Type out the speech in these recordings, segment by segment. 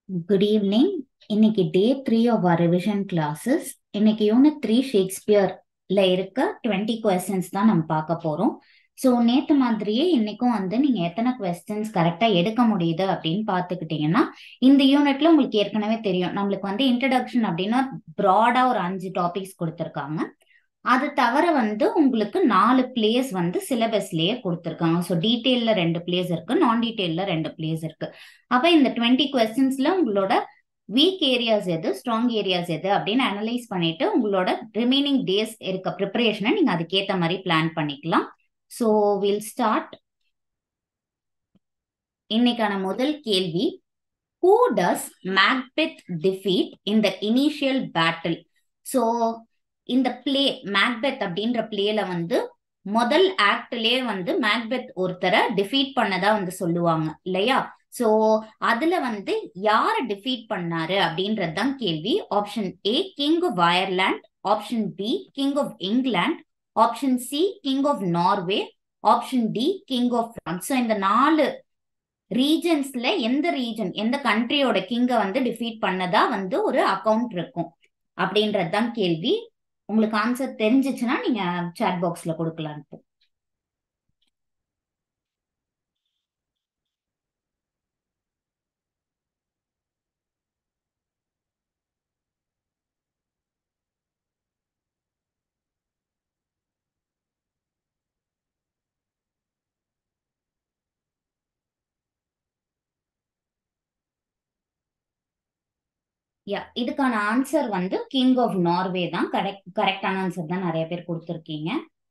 Good evening இன்னைக்கு day three of our revision classes இன்னைக்கு unit three ஷேக்ஸ்பியர்ல இருக்க டுவெண்ட்டி கொஸ்டின்ஸ் தான் நம்ம பார்க்க போறோம் ஸோ நேத்து மாதிரியே இன்னைக்கும் வந்து நீங்க எத்தனை கொஸ்டின்ஸ் கரெக்டா எடுக்க முடியுது அப்படின்னு பார்த்துக்கிட்டீங்கன்னா இந்த யூனிட்ல உங்களுக்கு ஏற்கனவே தெரியும் நம்மளுக்கு வந்து இன்ட்ரடக்ஷன் அப்படின்னா ப்ராடா ஒரு அஞ்சு டாபிக்ஸ் கொடுத்துருக்காங்க அது தவிர வந்து உங்களுக்கு நாலு பிளேஸ் வந்து சிலபஸ்லயே கொடுத்துருக்காங்க ஸோ டீட்டெயில்ல ரெண்டு பிளேஸ் இருக்கு நான் டீட்டெயில்ல ரெண்டு பிளேஸ் இருக்கு அப்ப இந்த டுவெண்ட்டி கொஸ்டின்ஸ்ல உங்களோட வீக் ஏரியாஸ் எது ஸ்ட்ராங் ஏரியாஸ் எது அப்படின்னு அனலைஸ் பண்ணிட்டு உங்களோட ரிமைனிங் டேஸ் இருக்க ப்ரிப்பரேஷனை நீங்க அதுக்கேத்த மாதிரி பிளான் பண்ணிக்கலாம் ஸோ வில் ஸ்டார்ட் இன்னைக்கான முதல் கேள்வி who does Macbeth defeat in the initial battle so இந்த பிளே மேக்பெத் அப்படின்ற பிளேல வந்து முதல் ஆக்ட்லயே வந்து மேக்பெத் ஒருத்தரை டிஃபீட் பண்ணதா வந்து சொல்லுவாங்க இல்லையா சோ அதுல வந்து யார டிஃபீட் பண்ணாரு அப்படின்றது தான் கேள்வி option A king of Ireland option B king of England option C king of Norway option D king of France so இந்த நாலு ரீஜன்ஸ்ல எந்த ரீஜன் எந்த கண்ட்ரியோட கிங்க வந்து டிஃபீட் பண்ணதா வந்து ஒரு அக்கவுண்ட் இருக்கும் அப்படின்றது தான் கேள்வி உங்களுக்கு ஆன்சர் தெரிஞ்சிச்சுன்னா நீங்க சாட் பாக்ஸ்ல கொடுக்கலாம் இப்போ யா இதுக்கான ஆன்சர் வந்து கிங் ஆஃப் நார்வே தான் கரெக்ட் கரெக்டான ஆன்சர் தான் நிறைய பேர் கொடுத்துருக்கீங்க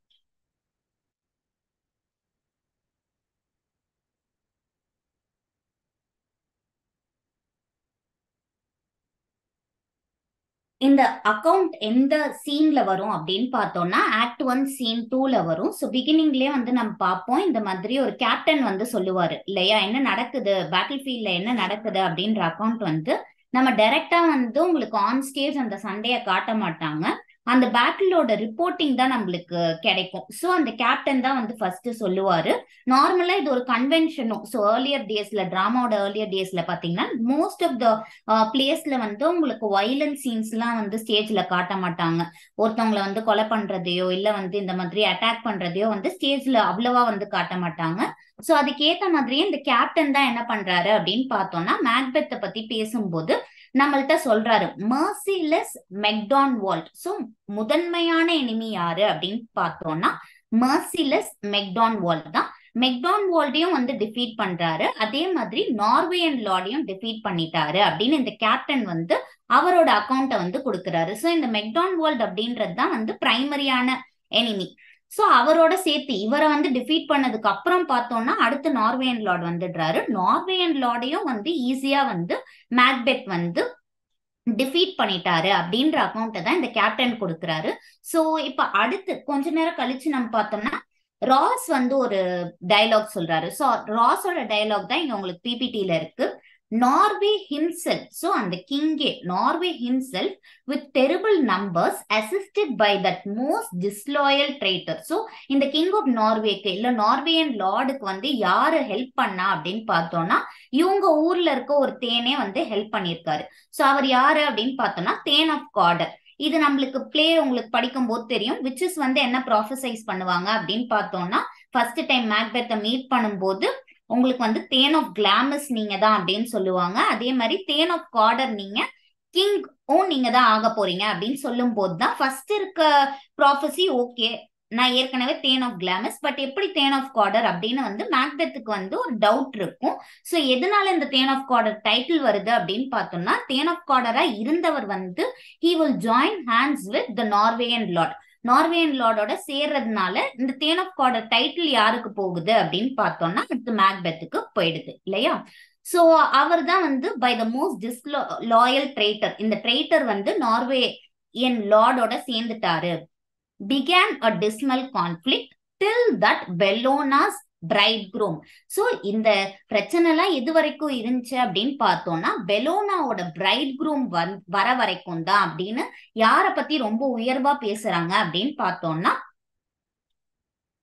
இந்த அக்கவுண்ட் எந்த சீன்ல வரும் அப்படின்னு பார்த்தோம்னா ஆக்ட் ஒன் சீன் டூல வரும் ஸோ பிகினிங்லயே வந்து நம்ம பார்ப்போம் இந்த மாதிரி ஒரு கேப்டன் வந்து சொல்லுவாரு இல்லையா என்ன நடக்குது பேட்டில் ஃபீல்ட்ல என்ன நடக்குது அப்படின்ற அக்கவுண்ட் வந்து நம்ம டைரக்டா வந்து உங்களுக்கு ஆன் ஸ்டேஜ் அந்த சண்டையை காட்ட மாட்டாங்க அந்த பேட்டிலோட ரிப்போர்ட்டிங் தான் நம்மளுக்கு கிடைக்கும் ஸோ அந்த கேப்டன் தான் வந்து ஃபர்ஸ்ட் சொல்லுவாரு நார்மலா இது ஒரு கன்வென்ஷனும் ஸோ ஏர்லியர் டேஸ்ல டிராமாவோட ஏர்லியர் டேஸ்ல பாத்தீங்கன்னா மோஸ்ட் ஆஃப் த பிளேஸ்ல வந்து உங்களுக்கு வைலன்ஸ் சீன்ஸ் எல்லாம் வந்து ஸ்டேஜ்ல காட்ட மாட்டாங்க ஒருத்தவங்களை வந்து கொலை பண்றதையோ இல்ல வந்து இந்த மாதிரி அட்டாக் பண்றதையோ வந்து ஸ்டேஜ்ல அவ்வளவா வந்து காட்ட மாட்டாங்க சோ அதுக்கேத்த மாதிரியே இந்த கேப்டன் தான் என்ன பண்றாரு அப்படின்னு பார்த்தோம்னா மேக்பெத்தை பத்தி பேசும்போது நம்மள்ட்ட சொல்றாரு மர்சிலெஸ் மெக்டான் வால்ட் சோ முதன்மையான எனிமி யாரு அப்படின்னு பார்த்தோம்னா மர்சிலெஸ் மெக்டான் வால்ட் தான் மெக்டான் வால்டையும் வந்து டிஃபீட் பண்றாரு அதே மாதிரி நார்வேயன் லார்டையும் டிஃபீட் பண்ணிட்டாரு அப்படின்னு இந்த கேப்டன் வந்து அவரோட அக்கௌண்ட்டை வந்து கொடுக்குறாரு ஸோ இந்த மெக்டான் வால்ட் அப்படின்றது தான் வந்து பிரைமரியான எனிமி ஸோ அவரோட சேர்த்து இவரை வந்து டிஃபீட் பண்ணதுக்கு அப்புறம் பார்த்தோம்னா அடுத்து நார்வேயன் லார்ட் வந்துடுறாரு நார்வேயன் லார்டையும் வந்து ஈஸியா வந்து மேக்பெத் வந்து டிஃபீட் பண்ணிட்டாரு அப்படின்ற அக்கௌண்ட்டை தான் இந்த கேப்டன் கொடுக்குறாரு ஸோ இப்போ அடுத்து கொஞ்ச நேரம் கழிச்சு நம்ம பார்த்தோம்னா ராஸ் வந்து ஒரு டைலாக் சொல்றாரு ஸோ ராஸோட டைலாக் தான் இங்க உங்களுக்கு பிபிடியில இருக்கு நார்வே ஹிம்செல்ஃப் ஸோ அந்த கிங்கே Norway himself with terrible numbers assisted by that most disloyal traitor so இந்த கிங் ஆஃப் நார்வேக்கு இல்ல நார்வேயன் லார்டுக்கு வந்து யாரு ஹெல்ப் பண்ணா அப்படின்னு பார்த்தோம்னா இவங்க ஊர்ல இருக்க ஒரு தேனே வந்து ஹெல்ப் பண்ணியிருக்காரு ஸோ அவர் யாரு அப்படின்னு பார்த்தோம்னா தேன் ஆஃப் கார்டர் இது நம்மளுக்கு பிளே உங்களுக்கு படிக்கும் போது தெரியும் விச்சஸ் வந்து என்ன ப்ராஃபசைஸ் பண்ணுவாங்க அப்படின்னு பார்த்தோம்னா ஃபர்ஸ்ட் டைம் மேக்பெத்தை மீட் பண்ணும்போது உங்களுக்கு வந்து தேன் ஆஃப் கிளாமஸ் நீங்க தான் அப்படின்னு சொல்லுவாங்க அதே மாதிரி தேன் ஆஃப் கார்டர் நீங்க கிங் ஓ நீங்க தான் ஆக போறீங்க அப்படின்னு சொல்லும் போது தான் ஃபர்ஸ்ட் இருக்க ப்ராஃபஸி ஓகே நான் ஏற்கனவே தேன் ஆஃப் கிளாமஸ் பட் எப்படி தேன் ஆஃப் கார்டர் அப்படின்னு வந்து மேக்பெத்துக்கு வந்து ஒரு டவுட் இருக்கும் ஸோ எதனால இந்த தேன் ஆஃப் கார்டர் டைட்டில் வருது அப்படின்னு பார்த்தோம்னா தேன் ஆஃப் கார்டரா இருந்தவர் வந்து he will join hands with the Norwegian lord Norwegian லார்டோட சேர்றதுனால இந்த தேன் ஆஃப் கார்டர் டைட்டில் யாருக்கு போகுது அப்படின்னு பார்த்தோம்னா அடுத்து மேக்பெத்துக்கு போயிடுது இல்லையா சோ அவர் தான் வந்து by the most disloyal traitor இந்த ட்ரேட்டர் வந்து நார்வே என் லார்டோட சேர்ந்துட்டாரு began a dismal conflict till that Bellona's bridegroom so இந்த பிரச்சனை எல்லாம் எது வரைக்கும் இருந்துச்சு அப்படின்னு பார்த்தோம்னா பெலோனாவோட பிரைட் க்ரூம் வர வரைக்கும் தான் அப்படின்னு யார பத்தி ரொம்ப உயர்வா பேசுறாங்க அப்படின்னு பார்த்தோம்னா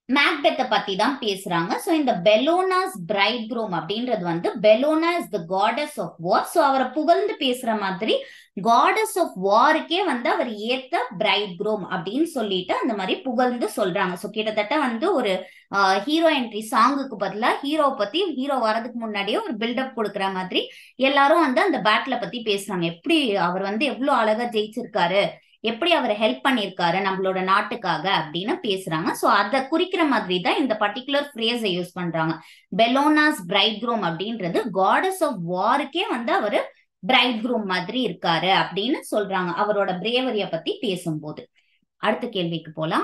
மேக்பெத்தை பத்தி தான் பேசுறாங்க சோ இந்த பெலோனாஸ் பிரைட் க்ரூம் அப்படின்றது வந்து Bellona is the goddess of war so அவரை புகழ்ந்து பேசுற மாதிரி காடஸ் ஆஃப் வாருக்கே வந்து அவர் ஏத்த பிரைட் க்ரூம் அப்படின்னு சொல்லிட்டு அந்த மாதிரி புகழ்ந்து சொல்றாங்க சோ கிட்டத்தட்ட வந்து ஒரு ஹீரோ என்ட்ரி சாங்குக்கு பதிலா ஹீரோ பத்தி ஹீரோ வரதுக்கு முன்னாடியே ஒரு பில்டப் கொடுக்குற மாதிரி எல்லாரும் வந்து அந்த பேட்டில பத்தி பேசுறாங்க எப்படி அவர் வந்து எவ்வளவு அழகா ஜெயிச்சிருக்காரு எப்படி அவர் ஹெல்ப் பண்ணியிருக்காரு நம்மளோட நாட்டுக்காக அப்படின்னு பேசுறாங்க ஸோ அதை குறிக்கிற மாதிரி தான் இந்த பர்டிகுலர் ஃப்ரேஸை யூஸ் பண்றாங்க பெலோனாஸ் பிரைட் க்ரூம் அப்படின்றது காடஸ் ஆஃப் வாருக்கே வந்து அவரு பிரைட் க்ரூம் மாதிரி இருக்காரு அப்படின்னு சொல்றாங்க அவரோட பிரேவரிய பத்தி பேசும்போது அடுத்த கேள்விக்கு போலாம்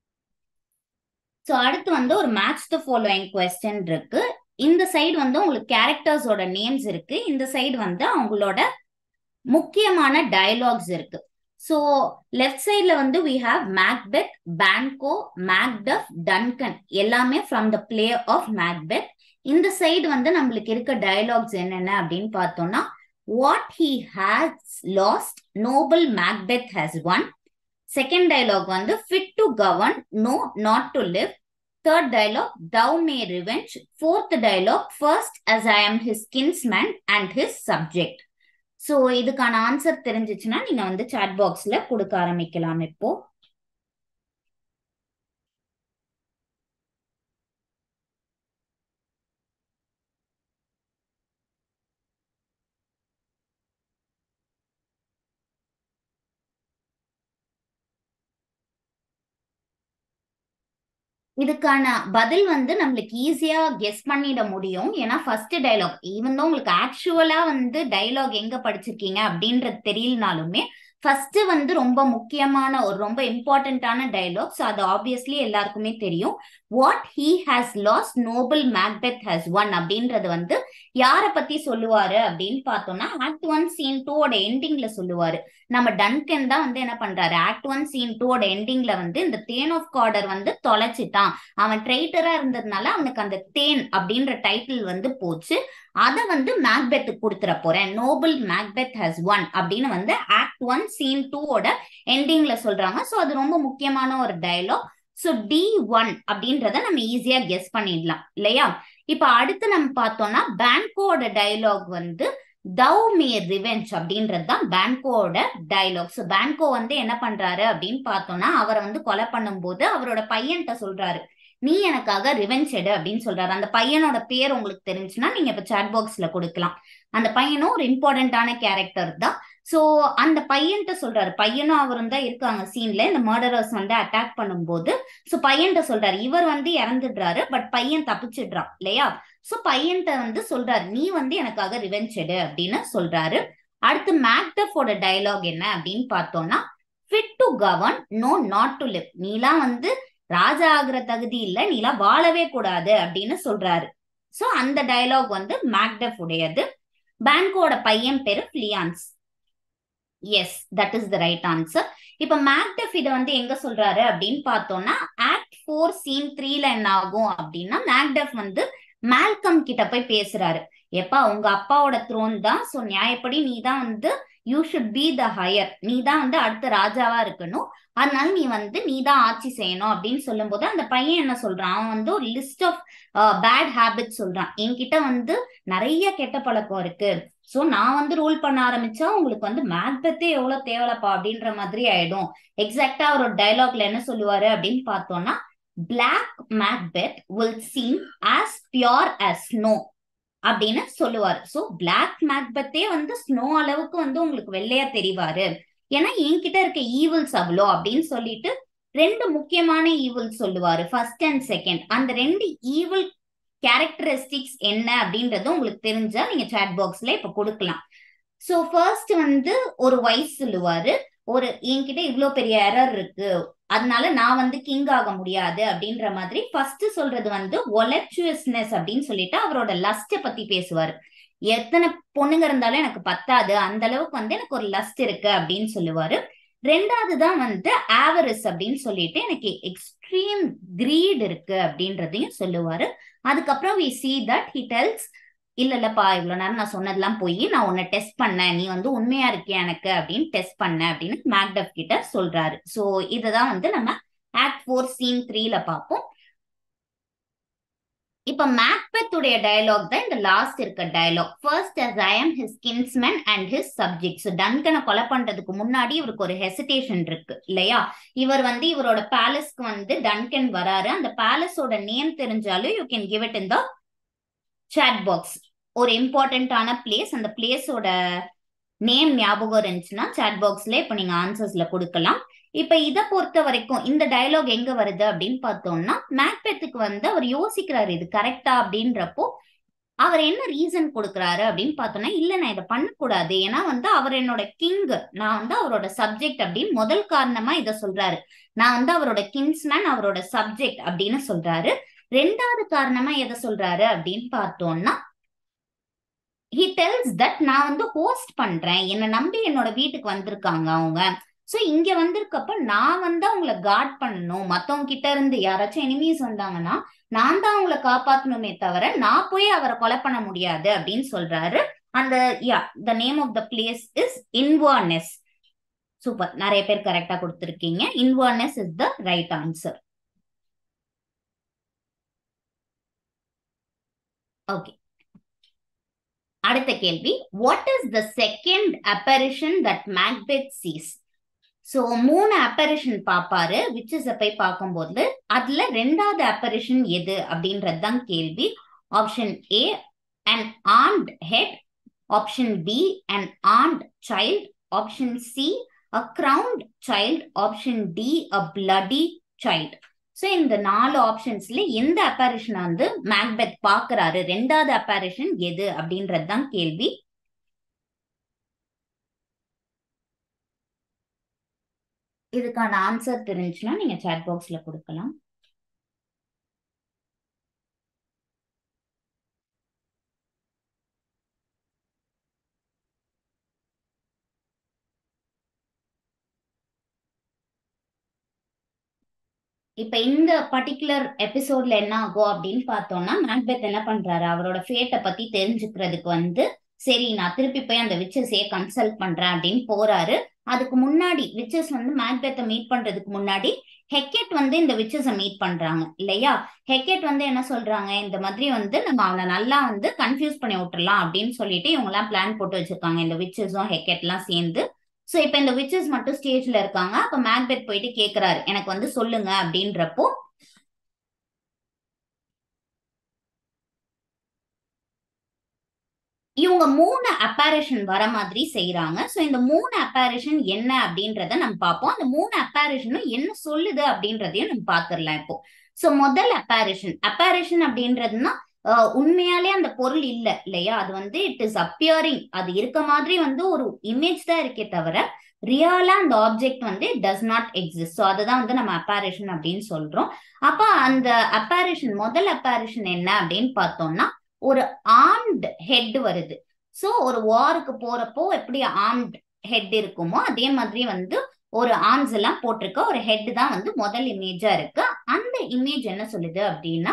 ஸோ அடுத்து வந்து ஒரு மேட்ச் த ஃபாலோயிங் கொஸ்டின் இருக்கு இந்த சைடு வந்து உங்களுக்கு கேரக்டர்ஸோட நேம்ஸ் இருக்கு இந்த சைடு வந்து அவங்களோட முக்கியமான டயலாக்ஸ் இருக்கு ஸோ லெஃப்ட் சைட்ல வந்து we have Macbeth Banquo Macduff Duncan எல்லாமே from the play of Macbeth இந்த சைடு வந்து நம்மளுக்கு இருக்க டயலாக்ஸ் என்னென்ன அப்படின்னு பார்த்தோம்னா what he has lost noble Macbeth has won second dialogue வந்து fit to govern no not to live third dialogue thou may revenge fourth dialogue first as I am his kinsman and his subject so இதுக்கான answer தெரிஞ்சிச்சுன்னா நீங்க வந்து chat பாக்ஸ்ல கொடுக்க ஆரம்பிக்கலாம் இப்போ இதுக்கான பதில் வந்து நம்மளுக்கு ஈஸியா கெஸ் பண்ணிட முடியும் ஏன்னா ஃபர்ஸ்ட் டைலாக் ஈவன் தான் உங்களுக்கு ஆக்சுவலா வந்து டைலாக் எங்க படிச்சிருக்கீங்க அப்படின்றது தெரியலனாலுமே ஃபர்ஸ்ட் வந்து ரொம்ப முக்கியமான ஒரு ரொம்ப இம்பார்ட்டன்டான டைலாக் ஸோ அது ஆப்வியஸ்லி எல்லாருக்குமே தெரியும் what he has lost noble Macbeth has won அப்படின்றது வந்து யாரை பத்தி சொல்லுவாரு அப்படின்னு பார்த்தோம்னா ஆக்ட் ஒன் சீன் டூவோட எண்டிங்ல சொல்லுவாரு நம்ம டன்கன் தான் வந்து என்ன பண்றாரு ஆக்ட் ஒன் சீன் டூவோட எண்டிங்ல வந்து இந்த தேன் ஆஃப் கார்டர் வந்து தொலைச்சிட்டான் அவன் ட்ரைட்டரா இருந்ததுனால அவனுக்கு அந்த தேன் அப்படின்ற டைட்டில் வந்து போச்சு அதை வந்து மேக்பெத்துக்கு கொடுத்துட போறேன் நோபல் மேக்பெத் ஹஸ் ஒன் அப்படின்னு வந்து ஆக்ட் ஒன் சீன் டூவோட எண்டிங்ல சொல்றாங்க ஸோ அது ரொம்ப முக்கியமான ஒரு டயலாக் ஸோ டி ஒன் அப்படின்றத நம்ம ஈஸியா கெஸ் பண்ணிடலாம் இல்லையா இப்ப அடுத்து நம்ம பார்த்தோம்னா பேங்கோட டயலாக் வந்து தவ் மே ரிவெஞ்ச் அப்படின்றது தான் பேங்கோட டைலாக் ஸோ பேங்கோ வந்து என்ன பண்றாரு அப்படின்னு பார்த்தோம்னா அவரை வந்து கொலை பண்ணும்போது அவரோட பையன்கிட்ட சொல்றாரு நீ எனக்காக ரிவெஞ்ச் எடு அப்படின்னு சொல்றாரு அந்த பையனோட பேர் உங்களுக்கு தெரிஞ்சுன்னா நீங்க இப்ப சாட் பாக்ஸ்ல கொடுக்கலாம் அந்த பையனும் ஒரு இம்பார்ட்டன்டான கேரக்டர் தான் ஸோ அந்த பையன்கிட்ட சொல்றாரு பையனும் அவரும் தான் இருக்காங்க சீன்ல இந்த மர்டரர்ஸ் வந்து அட்டாக் பண்ணும்போது ஸோ பையன்கிட்ட சொல்றாரு இவர் வந்து இறந்துடுறாரு பட் பையன் தப்பிச்சிடுறான் இல்லையா ஸோ பையன்கிட்ட வந்து சொல்றாரு நீ வந்து எனக்காக ரிவெஞ்ச் எடு அப்படின்னு சொல்றாரு அடுத்து மேக்டஃபோட டைலாக் என்ன அப்படின்னு பார்த்தோம்னா fit to govern no not to live நீலாம் வந்து ராஜா ஆகுற தகுதி இல்ல நீலாம் வாழவே கூடாது அப்படின்னு சொல்றாரு சோ அந்த டயலாக் வந்து மேக்டப் உடையது பேங்கோட பையன் பேரு Fleance yes that is the right answer இப்ப மேக்டப் இதை வந்து எங்க சொல்றாரு அப்படின்னு பார்த்தோம்னா ஆக்ட் ஃபோர் சீன் த்ரீல என்ன ஆகும் அப்படின்னா மேக்டப் வந்து மேல்கம் கிட்ட போய் பேசுறாரு எப்பா உங்க அப்பாவோட த்ரோன் தான் சோ நியாயப்படி நீ தான் வந்து you should be the heir நீ தான் வந்து அடுத்த ராஜாவா இருக்கணும் அதனால நீ வந்து நீ தான் ஆட்சி செய்யணும் அப்படின்னு சொல்லும்போது அந்த பையன் என்ன சொல்றான் அவன் வந்து ஒரு லிஸ்ட் ஆஃப் பேட் ஹேபிட் சொல்றான் என்கிட்ட வந்து நிறைய கெட்ட பழக்கம் இருக்கு சோ நான் வந்து ரூல் பண்ண ஆரம்பிச்சா உங்களுக்கு வந்து மேக்பத்தே எவ்வளவு தேவலப்பா அப்படின்ற மாதிரி ஆயிடும் எக்ஸாக்டா அவரோட டைலாக்ல என்ன சொல்லுவாரு அப்படின்னு பார்த்தோம்னா black Macbeth will seem as pure as snow அப்படின்னு சொல்லுவாரு சோ பிளாக் மேக்பத்தே வந்து ஸ்னோ அளவுக்கு வந்து உங்களுக்கு வெள்ளையா தெரிவாரு ஏன்னா என்கிட்ட இருக்க ஈவில்ஸ் அவ்வளோ அப்படின்னு சொல்லிட்டு ரெண்டு முக்கியமான ஈவில் சொல்லுவாரு ஃபர்ஸ்ட் அண்ட் செகண்ட் அந்த ரெண்டு ஈவில் கேரக்டரிஸ்டிக்ஸ் என்ன அப்படின்றது உங்களுக்கு தெரிஞ்சா நீங்க சாட் பாக்ஸ்ல இப்ப கொடுக்கலாம் சோ ஃபர்ஸ்ட் வந்து ஒரு வயசு சொல்லுவாரு ஒரு என்கிட்ட இவ்வளவு பெரிய எரர் இருக்கு அதனால நான் வந்து கிங் ஆக முடியாது அப்படின்ற மாதிரி ஃபர்ஸ்ட் சொல்றது வந்து ஒலக்சுவஸ்னஸ் அப்படின்னு சொல்லிட்டு அவரோட லஸ்ட பத்தி பேசுவாரு எத்தனை பொண்ணுங்க இருந்தாலும் எனக்கு பத்தாது அந்த அளவுக்கு வந்து எனக்கு ஒரு லஸ்ட் இருக்கு அப்படின்னு சொல்லுவாரு ரெண்டாவது தான் வந்து ஆவரிஸ் அப்படின்னு சொல்லிட்டு எனக்கு எக்ஸ்ட்ரீம் கிரீட் இருக்கு அப்படின்றதையும் சொல்லுவாரு அதுக்கப்புறம் we see that he tells இல்ல இல்லப்பா இவ்வளவு நேரம் நான் சொன்னதெல்லாம் போய் நான் உன்னை டெஸ்ட் பண்ணேன் நீ வந்து உண்மையா இருக்கியா எனக்கு அப்படின்னு டெஸ்ட் பண்ண அப்படின்னு மேக்டப் கிட்ட சொல்றாரு சோ இதுதான் வந்து நம்ம ஆக்ட் ஃபோர் சீன் த்ரீல பார்ப்போம் இப்ப மேக்பெத்துடைய டயலாக் தான் இந்த லாஸ்ட் இருக்க டயலாக் ஃபர்ஸ்ட் as ஐ am his kinsman and his subject so டன்கனை கொலை பண்றதுக்கு முன்னாடி இவருக்கு ஒரு ஹெசிடேஷன் இருக்கு இல்லையா இவர் வந்து இவரோட பேலஸ்க்கு வந்து டன்கன் வராரு அந்த பேலஸோட நேம் தெரிஞ்சாலும் you can give it in the chat box ஒரு இம்பார்ட்டன்டான பிளேஸ் அந்த பிளேஸோட நேம் ஞாபகம் இருந்துச்சுன்னா சாட் பாக்ஸ்ல இப்ப நீங்க ஆன்சர்ஸ்ல கொடுக்கலாம் இப்ப இத பொறுத்த வரைக்கும் இந்த டயலாக் எங்க வருது அப்படின்னு பார்த்தோம்னா மேக்பெத்துக்கு வந்து அவர் யோசிக்கிறாரு இது கரெக்டா அப்படின்றப்போ அவர் என்ன ரீசன் கொடுக்குறாரு அப்படின்னு பார்த்தோம்னா இல்ல நான் இதை பண்ணக்கூடாது ஏன்னா வந்து அவர் என்னோட கிங் நான் வந்து அவரோட சப்ஜெக்ட் அப்படின்னு முதல் காரணமா இதை சொல்றாரு நான் வந்து அவரோட கிங்ஸ்மேன் அவரோட சப்ஜெக்ட் அப்படின்னு சொல்றாரு ரெண்டாவது காரணமா எதை சொல்றாரு அப்படின்னு பார்த்தோம்னா ஹி டெல்ஸ் தட் நான் வந்து ஹோஸ்ட் பண்றேன் என்னை நம்பி என்னோட வீட்டுக்கு வந்திருக்காங்க அவங்க சோ இங்க வந்திருக்கப்ப நான் வந்து அவங்கள காட் பண்ணணும் மத்தவங்க கிட்ட இருந்து யாராச்சும் எனிமீஸ் வந்தாங்கன்னா நான் தான் அவங்கள காப்பாத்தணுமே தவிர நான் போய் அவரை கொலை பண்ண முடியாது அப்படின்னு சொல்றாரு அந்த yeah the name of the place is Inverness super நிறைய பேர் கரெக்டா கொடுத்துருக்கீங்க Inverness is the right answer okay அடுத்த கேள்வி what is the second apparition that Macbeth sees so மூணு அப்பரிஷன் பாப்பாரு விச்சஸ போய் பார்க்கும்போது அதுல ரெண்டாவது அப்பரிஷன் எது அப்படின்றது தான் கேள்வி option A an armed head option B an armed child option C a crowned child option D a bloody child so இந்த நாலு ஆப்ஷன்ஸ்ல எந்த அப்பரிஷன் வந்து மேக்பெத் பாக்குறாரு ரெண்டாவது அப்பரிஷன் எது அப்படின்றது தான் கேள்வி இதுக்கான ஆன்சர் தெரிஞ்சுன்னா நீங்க சாட் பாக்ஸ்ல கொடுக்கலாம் இப்ப இந்த பர்டிகுலர் எபிசோட்ல என்ன ஆகும் அப்படின்னு பார்த்தோம்னா மேக்பெத் என்ன பண்றாரு அவரோட ஃபேட்டை பத்தி தெரிஞ்சுக்கிறதுக்கு வந்து சரி நான் திருப்பி போய் அந்த விச்சஸையே கன்சல்ட் பண்றேன் அப்படின்னு போறாரு அதுக்கு முன்னாடி விச்சஸ் வந்து மேக்பெத்தை மீட் பண்றதுக்கு முன்னாடி ஹெக்கெட் வந்து இந்த விச்சஸை மீட் பண்றாங்க இல்லையா ஹெக்கெட் வந்து என்ன சொல்றாங்க இந்த மாதிரி வந்து நம்ம அவனை நல்லா வந்து கன்ஃபியூஸ் பண்ணி விட்டுறலாம் அப்படின்னு சொல்லிட்டு இவங்க எல்லாம் பிளான் போட்டு வச்சிருக்காங்க இந்த விச்சஸும் ஹெக்கெட் எல்லாம் சேர்ந்து சோ இப்ப இந்த விச்சஸ் மட்டும் ஸ்டேஜ்ல இருக்காங்க அப்ப மேக்பெத் போயிட்டு கேக்குறாரு எனக்கு வந்து சொல்லுங்க அப்படின்றப்போ இவங்க மூணு அப்பாரேஷன் வர மாதிரி செய்யறாங்க சோ இந்த மூணு அப்பாரேஷன் என்ன அப்படின்றத நம்ம பார்ப்போம் அந்த மூணு அப்பாரேஷனும் என்ன சொல்லுது அப்படின்றதையும் நம்ம பாத்துடலாம் இப்போ சோ முதல் அப்பாரேஷன் அப்பாரேஷன் அப்படின்றதுன்னா உண்மையாலே அந்த பொருள் இல்ல இல்லையா அது வந்து இட் இஸ் அப்பியரிங் அது இருக்க மாதிரி வந்து ஒரு இமேஜ் தான் இருக்கே தவிர ரியலா அந்த ஆப்ஜெக்ட் வந்து டஸ் நாட் எக்ஸிஸ்ட் ஸோ அதுதான் வந்து நம்ம அப்பாரேஷன் அப்படின்னு சொல்றோம் அப்ப அந்த அப்பாரேஷன் முதல் அப்பாரேஷன் என்ன அப்படின்னு பார்த்தோம்னா ஒரு ஆர்ம்ட் ஹெட் வருது ஸோ ஒரு வாருக்கு போறப்போ எப்படி ஆர்ம்ட் ஹெட் இருக்குமோ அதே மாதிரி வந்து ஒரு ஆர்ம்ஸ் எல்லாம் போட்டிருக்க ஒரு ஹெட் தான் வந்து முதல் இமேஜா இருக்கு அந்த இமேஜ் என்ன சொல்லுது அப்படின்னா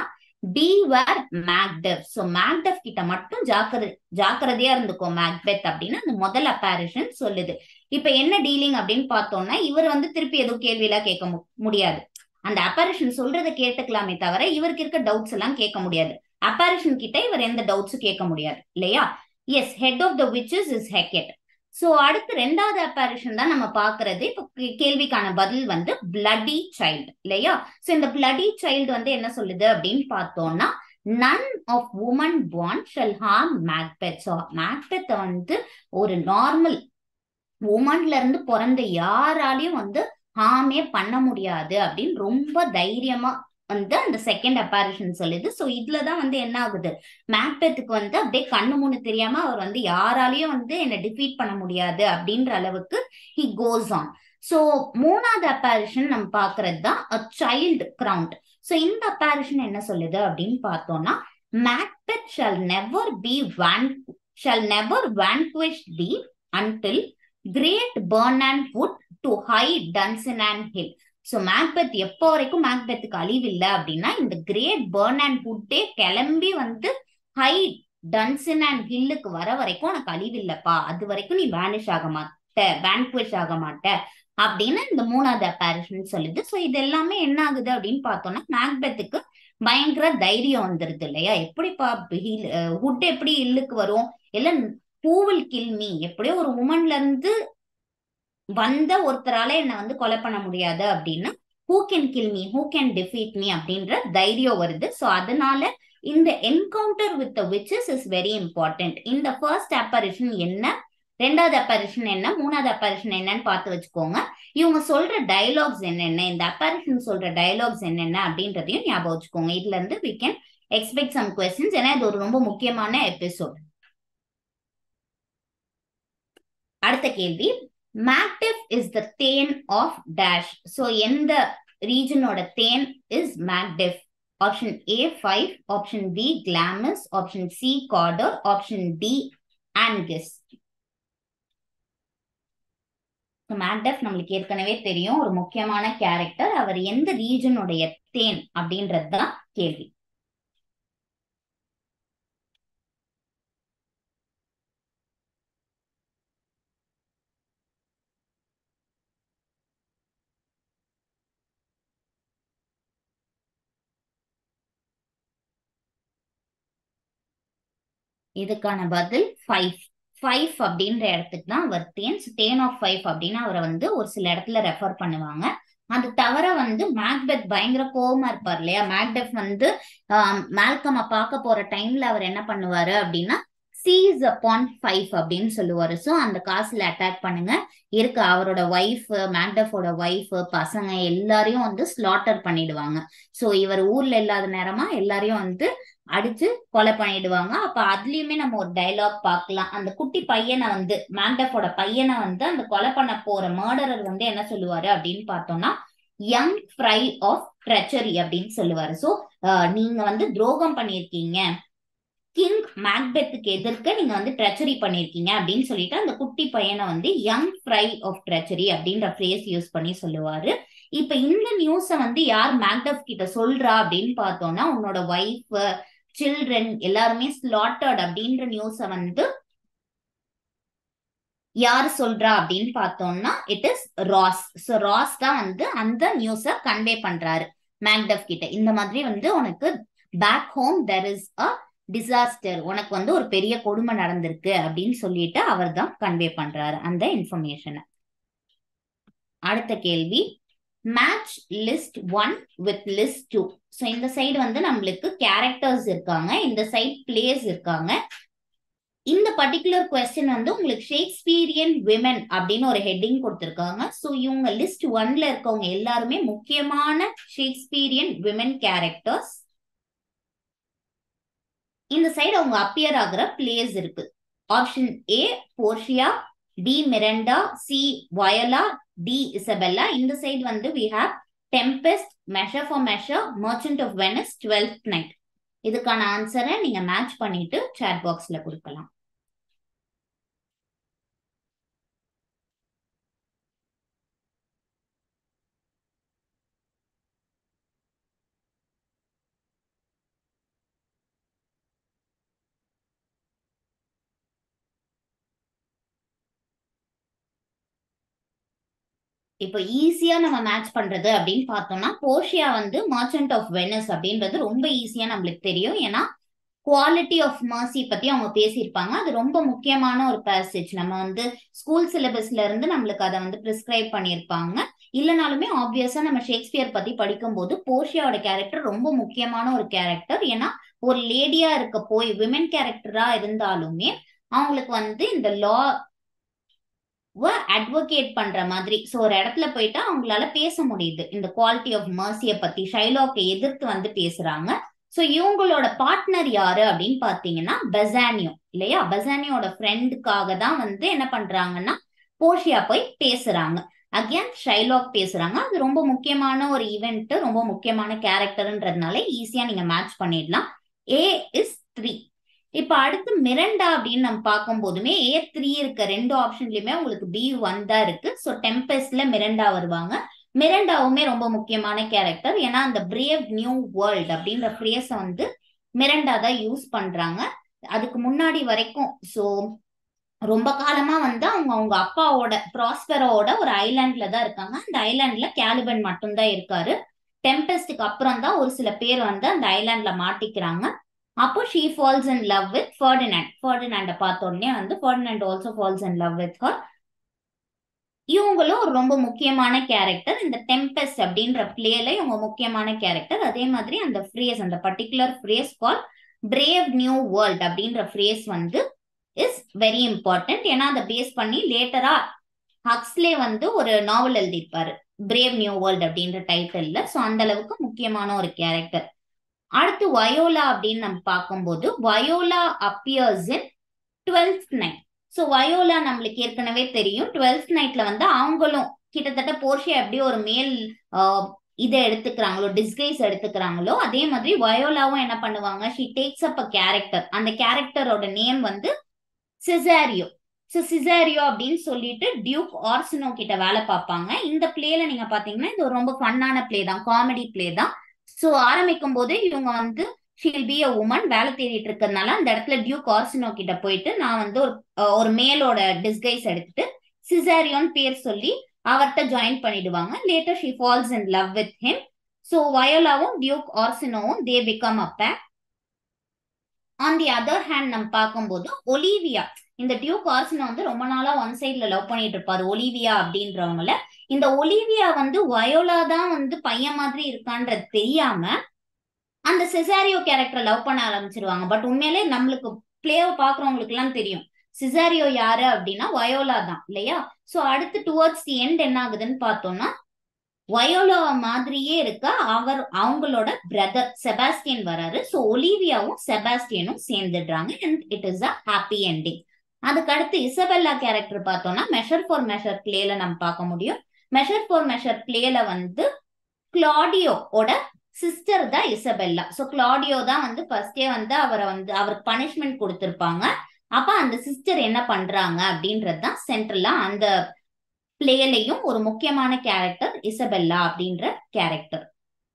பீவர் மேக்டெவ் ஸோ மேக்டெவ் கிட்ட மட்டும் ஜாக்கிரதை ஜாக்கிரதையா இருந்துக்கோ மேக்பெத் அப்படின்னு அந்த முதல் அப்பாரிஷன் சொல்லுது இப்ப என்ன டீலிங் அப்படின்னு பார்த்தோம்னா இவர் வந்து திருப்பி எதுவும் கேள்வியெல்லாம் கேட்க முடியாது அந்த அப்பாரிஷன் சொல்றதை கேட்டுக்கலாமே தவிர இவருக்கு இருக்க டவுட்ஸ் எல்லாம் கேட்க முடியாது அப்பாரிஷன் கிட்ட இவர் எந்த டவுட்ஸும் கேட்க முடியாது இல்லையா yes head of the witches is Hecate so அடுத்து ரெண்டாவது அப்பாரிஷன் தான் நம்ம பாக்குறது இப்போ கேள்விக்கான பதில் வந்து பிளடி சைல்டு இல்லையா சோ இந்த பிளடி சைல்டு வந்து என்ன சொல்லுது அப்படின்னு பார்த்தோம்னா none of woman born shall harm Macbeth so Macbeth வந்து ஒரு நார்மல் உமன்ல இருந்து பிறந்த யாராலையும் வந்து ஹார்மே பண்ண முடியாது அப்படின்னு ரொம்ப தைரியமா வந்து அந்த செகண்ட் அப்பாரிஷன் சொல்லுது ஸோ இதுலதான் வந்து என்ன ஆகுது மேக்பெத்துக்கு வந்து அப்படியே கண்ணு மூணு தெரியாம அவர் வந்து யாராலையும் வந்து என்னை டிஃபீட் பண்ண முடியாது அப்படின்ற அளவுக்கு ஹி கோஸ் ஆன் ஸோ மூணாவது அப்பாரிஷன் நம்ம பாக்குறது தான் அ சைல்டு கிரவுண்ட் ஸோ இந்த அப்பாரிஷன் என்ன சொல்லுது அப்படின்னு பார்த்தோம்னா Macbeth shall never be van shall never vanquish the until great burn and wood to high Dunsinane and hill so Macbeth எப்போ வரைக்கும் மேக்பெத்துக்கு அழிவு இல்லை அப்படின்னா இந்த கிரேட் பர்ன் அண்ட் வுட்டே கிளம்பி வந்து ஹை டன்சன் அண்ட் ஹில்லுக்கு வர வரைக்கும் உனக்கு அழிவு இல்லப்பா அது வரைக்கும் நீ வேனிஷ் ஆக மாட்ட வேன்குவிஷ் ஆக மாட்ட அப்படின்னு இந்த மூணாவது அப்பேரிஷன் சொல்லுது ஸோ இது எல்லாமே என்ன ஆகுது அப்படின்னு பார்த்தோம்னா மேக்பெத்துக்கு பயங்கர தைரியம் வந்துருது இல்லையா எப்படிப்பா ஹுட் எப்படி இல்லுக்கு வரும் இல்ல பூவில் கில்மி எப்படியோ ஒரு உமன்ல இருந்து வந்த ஒருத்தரால என்ன வந்து கொலை பண்ண முடியாது அப்படின்னா who can kill me who can defeat me அப்படின்ற தைரியம் வருது ஸோ அதனால இந்த encounter with witches is very important இந்த ஃபர்ஸ்ட் அப்பரிஷன் என்ன ரெண்டாவது அப்பரிஷன் என்ன மூணாவது அப்பரிஷன் என்னன்னு பார்த்து வச்சுக்கோங்க இவங்க சொல்ற டயலாக்ஸ் என்னென்ன இந்த அப்பரிஷன் சொல்ற டயலாக்ஸ் என்னென்ன அப்படின்றதையும் ஞாபகம் வச்சுக்கோங்க இதுல இருந்து we can expect some questions ஏன்னா இது ஒரு ரொம்ப முக்கியமான எபிசோட் அடுத்த கேள்வி Macduff is the thane of dash so எந்த ரீஜனோட thane is Macduff option A Fife option B Glamis option C Cawdor option D Angus Macduff நம்மளுக்கு ஏற்கனவே தெரியும் ஒரு முக்கியமான கேரக்டர் அவர் எந்த ரீஜனுடைய தேன் அப்படின்றது தான் கேள்வி இதுக்கான பதில் ஃபைவ் ஃபைவ் அப்படின்ற இடத்துக்கு தான் அவர் தேன் தேன் ஆஃப் ஃபைவ் அப்படின்னு அவரை வந்து ஒரு சில இடத்துல ரெஃபர் பண்ணுவாங்க அது தவிர வந்து மேக்பெத் பயங்கர கோவமா இருப்பார் இல்லையா மேக்டெஃப் வந்து மேல்கம பார்க்க போற டைம்ல அவர் என்ன பண்ணுவாரு அப்படின்னா சீஸ் அப்பான் ஃபைவ் அப்படின்னு சொல்லுவாரு ஸோ அந்த காசுல அட்டாக் பண்ணுங்க இருக்கு அவரோட ஒய்ஃப் மேக்டஃபோட ஒய்ஃப் பசங்க எல்லாரையும் வந்து ஸ்லாட்டர் பண்ணிடுவாங்க ஸோ இவர் ஊர்ல இல்லாத நேரமா எல்லாரையும் வந்து அடிச்சு கொலை பண்ணிடுவாங்க அப்ப அதுலயுமே நம்ம ஒரு டைலாக் பார்க்கலாம் அந்த குட்டி பையனை வந்து மேண்டஃபோட பையனை வந்து அந்த கொலை பண்ண போற மர்டரர் வந்து என்ன சொல்லுவாரு அப்படின்னு பார்த்தோம்னா யங் ஃப்ரை ஆஃப் ட்ரெச்சரி அப்படின்னு சொல்லுவாரு ஸோ நீங்க வந்து துரோகம் பண்ணியிருக்கீங்க கிங் மேக்பெத்துக்கு எதிர்க்க நீங்க வந்து ட்ரெச்சரி பண்ணிருக்கீங்க அப்படின்னு சொல்லிட்டு அந்த குட்டி பையனை வந்து யங் ஃப்ரை ஆஃப் ட்ரெச்சரி அப்படின்ற ஃப்ரேஸ் யூஸ் பண்ணி சொல்லுவாரு இப்ப இந்த நியூஸ வந்து யார் மேக்டப் கிட்ட சொல்றா அப்படின்னு பார்த்தோம்னா உன்னோட ஒய்ஃப் சில்ட்ரன் எல்லாருமே ஸ்லாட்டர்ட் அப்படின்ற நியூஸ வந்து யார் சொல்றா அப்படின்னு பார்த்தோம்னா it is Ross so Ross தான் வந்து அந்த நியூஸ கன்வே பண்றாரு மேக்டப் கிட்ட இந்த மாதிரி வந்து உனக்கு back home there is a disaster உனக்கு வந்து ஒரு பெரிய கொடுமை நடந்திருக்கு அப்படின்னு சொல்லிட்டு அவர் தான் கன்வே பண்றாரு அந்த இன்ஃபர்மேஷனை அடுத்த கேள்வி match list one with list two so இந்த சைடு வந்து நம்மளுக்கு கேரக்டர்ஸ் இருக்காங்க இந்த சைட் பிளேஸ் இருக்காங்க இந்த பர்டிகுலர் கொஸ்டின் வந்து உங்களுக்கு ஷேக்ஸ்பீரியன் விமன் அப்படின்னு ஒரு ஹெட்டிங் கொடுத்துருக்காங்க ஸோ இவங்க லிஸ்ட் ஒன்ல இருக்கவங்க எல்லாருமே முக்கியமான ஷேக்ஸ்பீரியன் விமன் கேரக்டர்ஸ் இந்த சைடு அவங்க அப்பியர் ஆகுற பிளேஸ் இருக்கு option A Portia D Miranda C Viola D Isabella இந்த சைடு வந்து we have Tempest Measure for Measure Merchant of Venice twelfth night இதுக்கான ஆன்சரை நீங்க மேட்ச் பண்ணிட்டு சாட் பாக்ஸ்ல கொடுக்கலாம் இப்போ ஈஸியா நம்ம மேட்ச் பண்றது அப்படின்னு பார்த்தோம்னா போர்ஷியா வந்து மர்ச்சன்ட் ஆஃப் வெனஸ் அப்படின்றது ரொம்ப ஈஸியா நம்மளுக்கு தெரியும் ஏன்னா குவாலிட்டி ஆஃப் மர்சி பத்தி அவங்க பேசியிருப்பாங்க அது ரொம்ப முக்கியமான ஒரு பேசேஜ் நம்ம வந்து ஸ்கூல் சிலபஸ்ல இருந்து நம்மளுக்கு அதை வந்து ப்ரிஸ்கிரைப் பண்ணியிருப்பாங்க இல்லைனாலுமே ஆப்வியஸா நம்ம ஷேக்ஸ்பியர் பத்தி படிக்கும்போது போர்ஷியாவோட கேரக்டர் ரொம்ப முக்கியமான ஒரு கேரக்டர் ஏன்னா ஒரு லேடியா இருக்க போய் விமன் கேரக்டரா இருந்தாலுமே அவங்களுக்கு வந்து இந்த லா அட்வொகேட் பண்ற மாதிரி ஸோ ஒரு இடத்துல போயிட்டா அவங்களால பேச முடியுது இந்த குவாலிட்டி ஆஃப் மர்சிய பத்தி ஷைலாக்கை எதிர்த்து வந்து பேசுறாங்க ஸோ இவங்களோட பார்ட்னர் யாரு அப்படின்னு பாத்தீங்கன்னா பெசானியோ இல்லையா பெசானியோட ஃப்ரெண்டுக்காக தான் வந்து என்ன பண்றாங்கன்னா போர்ஷியா போய் பேசுறாங்க அகேன் ஷைலாக் பேசுறாங்க அது ரொம்ப முக்கியமான ஒரு ஈவெண்ட் ரொம்ப முக்கியமான கேரக்டர்ன்றதுனால ஈஸியா நீங்க மேட்ச் பண்ணிடலாம் ஏ இஸ் த்ரீ இப்ப அடுத்து மிரண்டா அப்படின்னு நம்ம பார்க்கும் போதுமே ஏ த்ரீ இருக்க ரெண்டு ஆப்ஷன்லயுமே உங்களுக்கு பி ஒன் தான் இருக்கு ஸோ டெம்பஸ்ட்ல மிரண்டா வருவாங்க மிரண்டாவுமே ரொம்ப முக்கியமான கேரக்டர் ஏன்னா அந்த பிரேவ் நியூ வேர்ல்ட் அப்படின்ற ஃப்ரேஸ வந்து மிரண்டா தான் யூஸ் பண்றாங்க அதுக்கு முன்னாடி வரைக்கும் ஸோ ரொம்ப காலமா வந்து அவங்க அவங்க அப்பாவோட ப்ராஸ்பெரோட ஒரு ஐலாண்ட்ல தான் இருக்காங்க அந்த ஐலாண்ட்ல கேலிபன் மட்டும்தான் இருக்காரு டெம்பஸ்டுக்கு அப்புறம் தான் ஒரு சில பேர் வந்து அந்த ஐலாண்ட்ல மாட்டிக்கிறாங்க அப்போ she falls in love with Ferdinand ஃபர்டினாண்ட பார்த்த உடனே வந்து Ferdinand also falls in love with her இவங்களும் ஒரு ரொம்ப முக்கியமான கேரக்டர் இந்த டெம்பஸ்ட் அப்படின்ற பிளேல இவங்க முக்கியமான கேரக்டர் அதே மாதிரி அந்த ஃப்ரேஸ் அந்த particular phrase call brave new world அப்படின்ற ஃப்ரேஸ் வந்து இஸ் வெரி இம்பார்ட்டன்ட் ஏன்னா அதை பேஸ் பண்ணி லேட்டரா ஹக்ஸ்லே வந்து ஒரு நாவல் எழுதியிருப்பாரு பிரேவ் நியூ வேர்ல்ட் அப்படின்ற டைட்டில்ல ஸோ அந்த அளவுக்கு முக்கியமான ஒரு கேரக்டர் அடுத்து வயோலா அப்படின்னு நம்ம பார்க்கும்போது Viola appears in twelfth night so Viola நம்மளுக்கு ஏற்கனவே தெரியும் டுவெல்த் நைட்ல வந்து அவங்களும் கிட்டத்தட்ட போர்ஷியா எப்படி ஒரு மேல் இதை எடுத்துக்கிறாங்களோ டிஸ்கைஸ் எடுத்துக்கிறாங்களோ அதே மாதிரி வயோலாவும் என்ன பண்ணுவாங்க she takes up a character அந்த கேரக்டரோட நேம் வந்து சிசாரியோ ஸோ சிசாரியோ அப்படின்னு சொல்லிட்டு டியூக் ஆர்சினோ கிட்ட வேலை பார்ப்பாங்க இந்த பிளேல நீங்க பாத்தீங்கன்னா இது ஒரு ரொம்ப ஃபன்னான பிளே தான் காமெடி பிளே தான் ஸோ ஆரம்பிக்கும் போது இவங்க வந்து ஷீல் பி அ உமன் வேலை தேடிட்டு இருக்கிறதுனால அந்த இடத்துல டியூக் ஆர்சினோ கிட்ட போயிட்டு நான் வந்து ஒரு ஒரு மேலோட டிஸ்கைஸ் எடுத்துட்டு சிசாரியோன் பேர் சொல்லி அவர்கிட்ட ஜாயின் பண்ணிடுவாங்க later she falls in love with him so வயோலாவும் டியூக் ஆர்சினோவும் they become a pack on the other hand நம்ம பார்க்கும்போது ஒலிவியா இந்த டியூக் ஆர்சினோ வந்து ரொம்ப நாளா ஒன் சைட்ல லவ் பண்ணிட்டு இருப்பாரு ஒலிவியா அப்படின்றவங்கள இந்த ஒலிவியா வந்து வயோலா தான் வந்து பையன் மாதிரி இருக்கான்றது தெரியாம அந்த செசாரியோ கேரக்டர் லவ் பண்ண ஆரம்பிச்சிருவாங்க பட் உண்மையிலே நம்மளுக்கு பிளேவை பாக்குறவங்களுக்கு எல்லாம் தெரியும் சிசாரியோ யாரு அப்படின்னா வயோலா தான் இல்லையா சோ அடுத்து டுவர்ட்ஸ் தி எண்ட் என்ன ஆகுதுன்னு பார்த்தோம்னா வயோலா மாதிரியே இருக்க அவர் அவங்களோட பிரதர் செபாஸ்டியன் வராரு ஸோ ஒலிவியாவும் செபாஸ்டியனும் சேர்ந்துடுறாங்க and it is a happy ending அதுக்கு அடுத்து இசபெல்லா கேரக்டர் பார்த்தோம்னா மெஷர் ஃபார் மெஷர் பிளேல நம்ம பார்க்க முடியும் மெஷர் ஃபார் மெஷர் பிளேல வந்து கிளாடியோட சிஸ்டர் தான் இசபெல்லா ஸோ கிளாடியோ தான் வந்து ஃபர்ஸ்டே வந்து அவரை வந்து அவருக்கு பனிஷ்மெண்ட் கொடுத்துருப்பாங்க அப்ப அந்த சிஸ்டர் என்ன பண்றாங்க அப்படின்றது தான் சென்ட்ரலா அந்த பிளேலையும் ஒரு முக்கியமான கேரக்டர் இசபெல்லா அப்படின்ற கேரக்டர்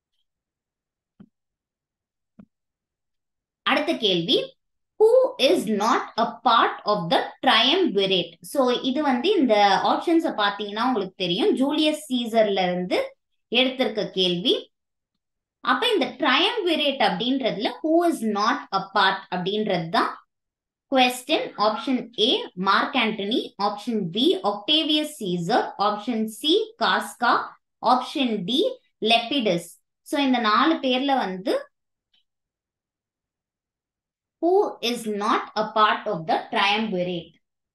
அடுத்த கேள்வி who is not a part of the triumvirate so இது வந்து இந்த ஆப்ஷன்ஸை பார்த்தீங்கன்னா உங்களுக்கு தெரியும் ஜூலியஸ் சீசர்ல இருந்து எடுத்திருக்க கேள்வி அப்ப இந்த ட்ரையம்விரேட் அப்படின்றதுல who is not a part அப்படின்றது தான் Question option A Mark Antony, option B Octavius Caesar, option C Casca, option D Lepidus. So இந்த நாலு பேர்ல வந்து who is not a part of the triumvirate?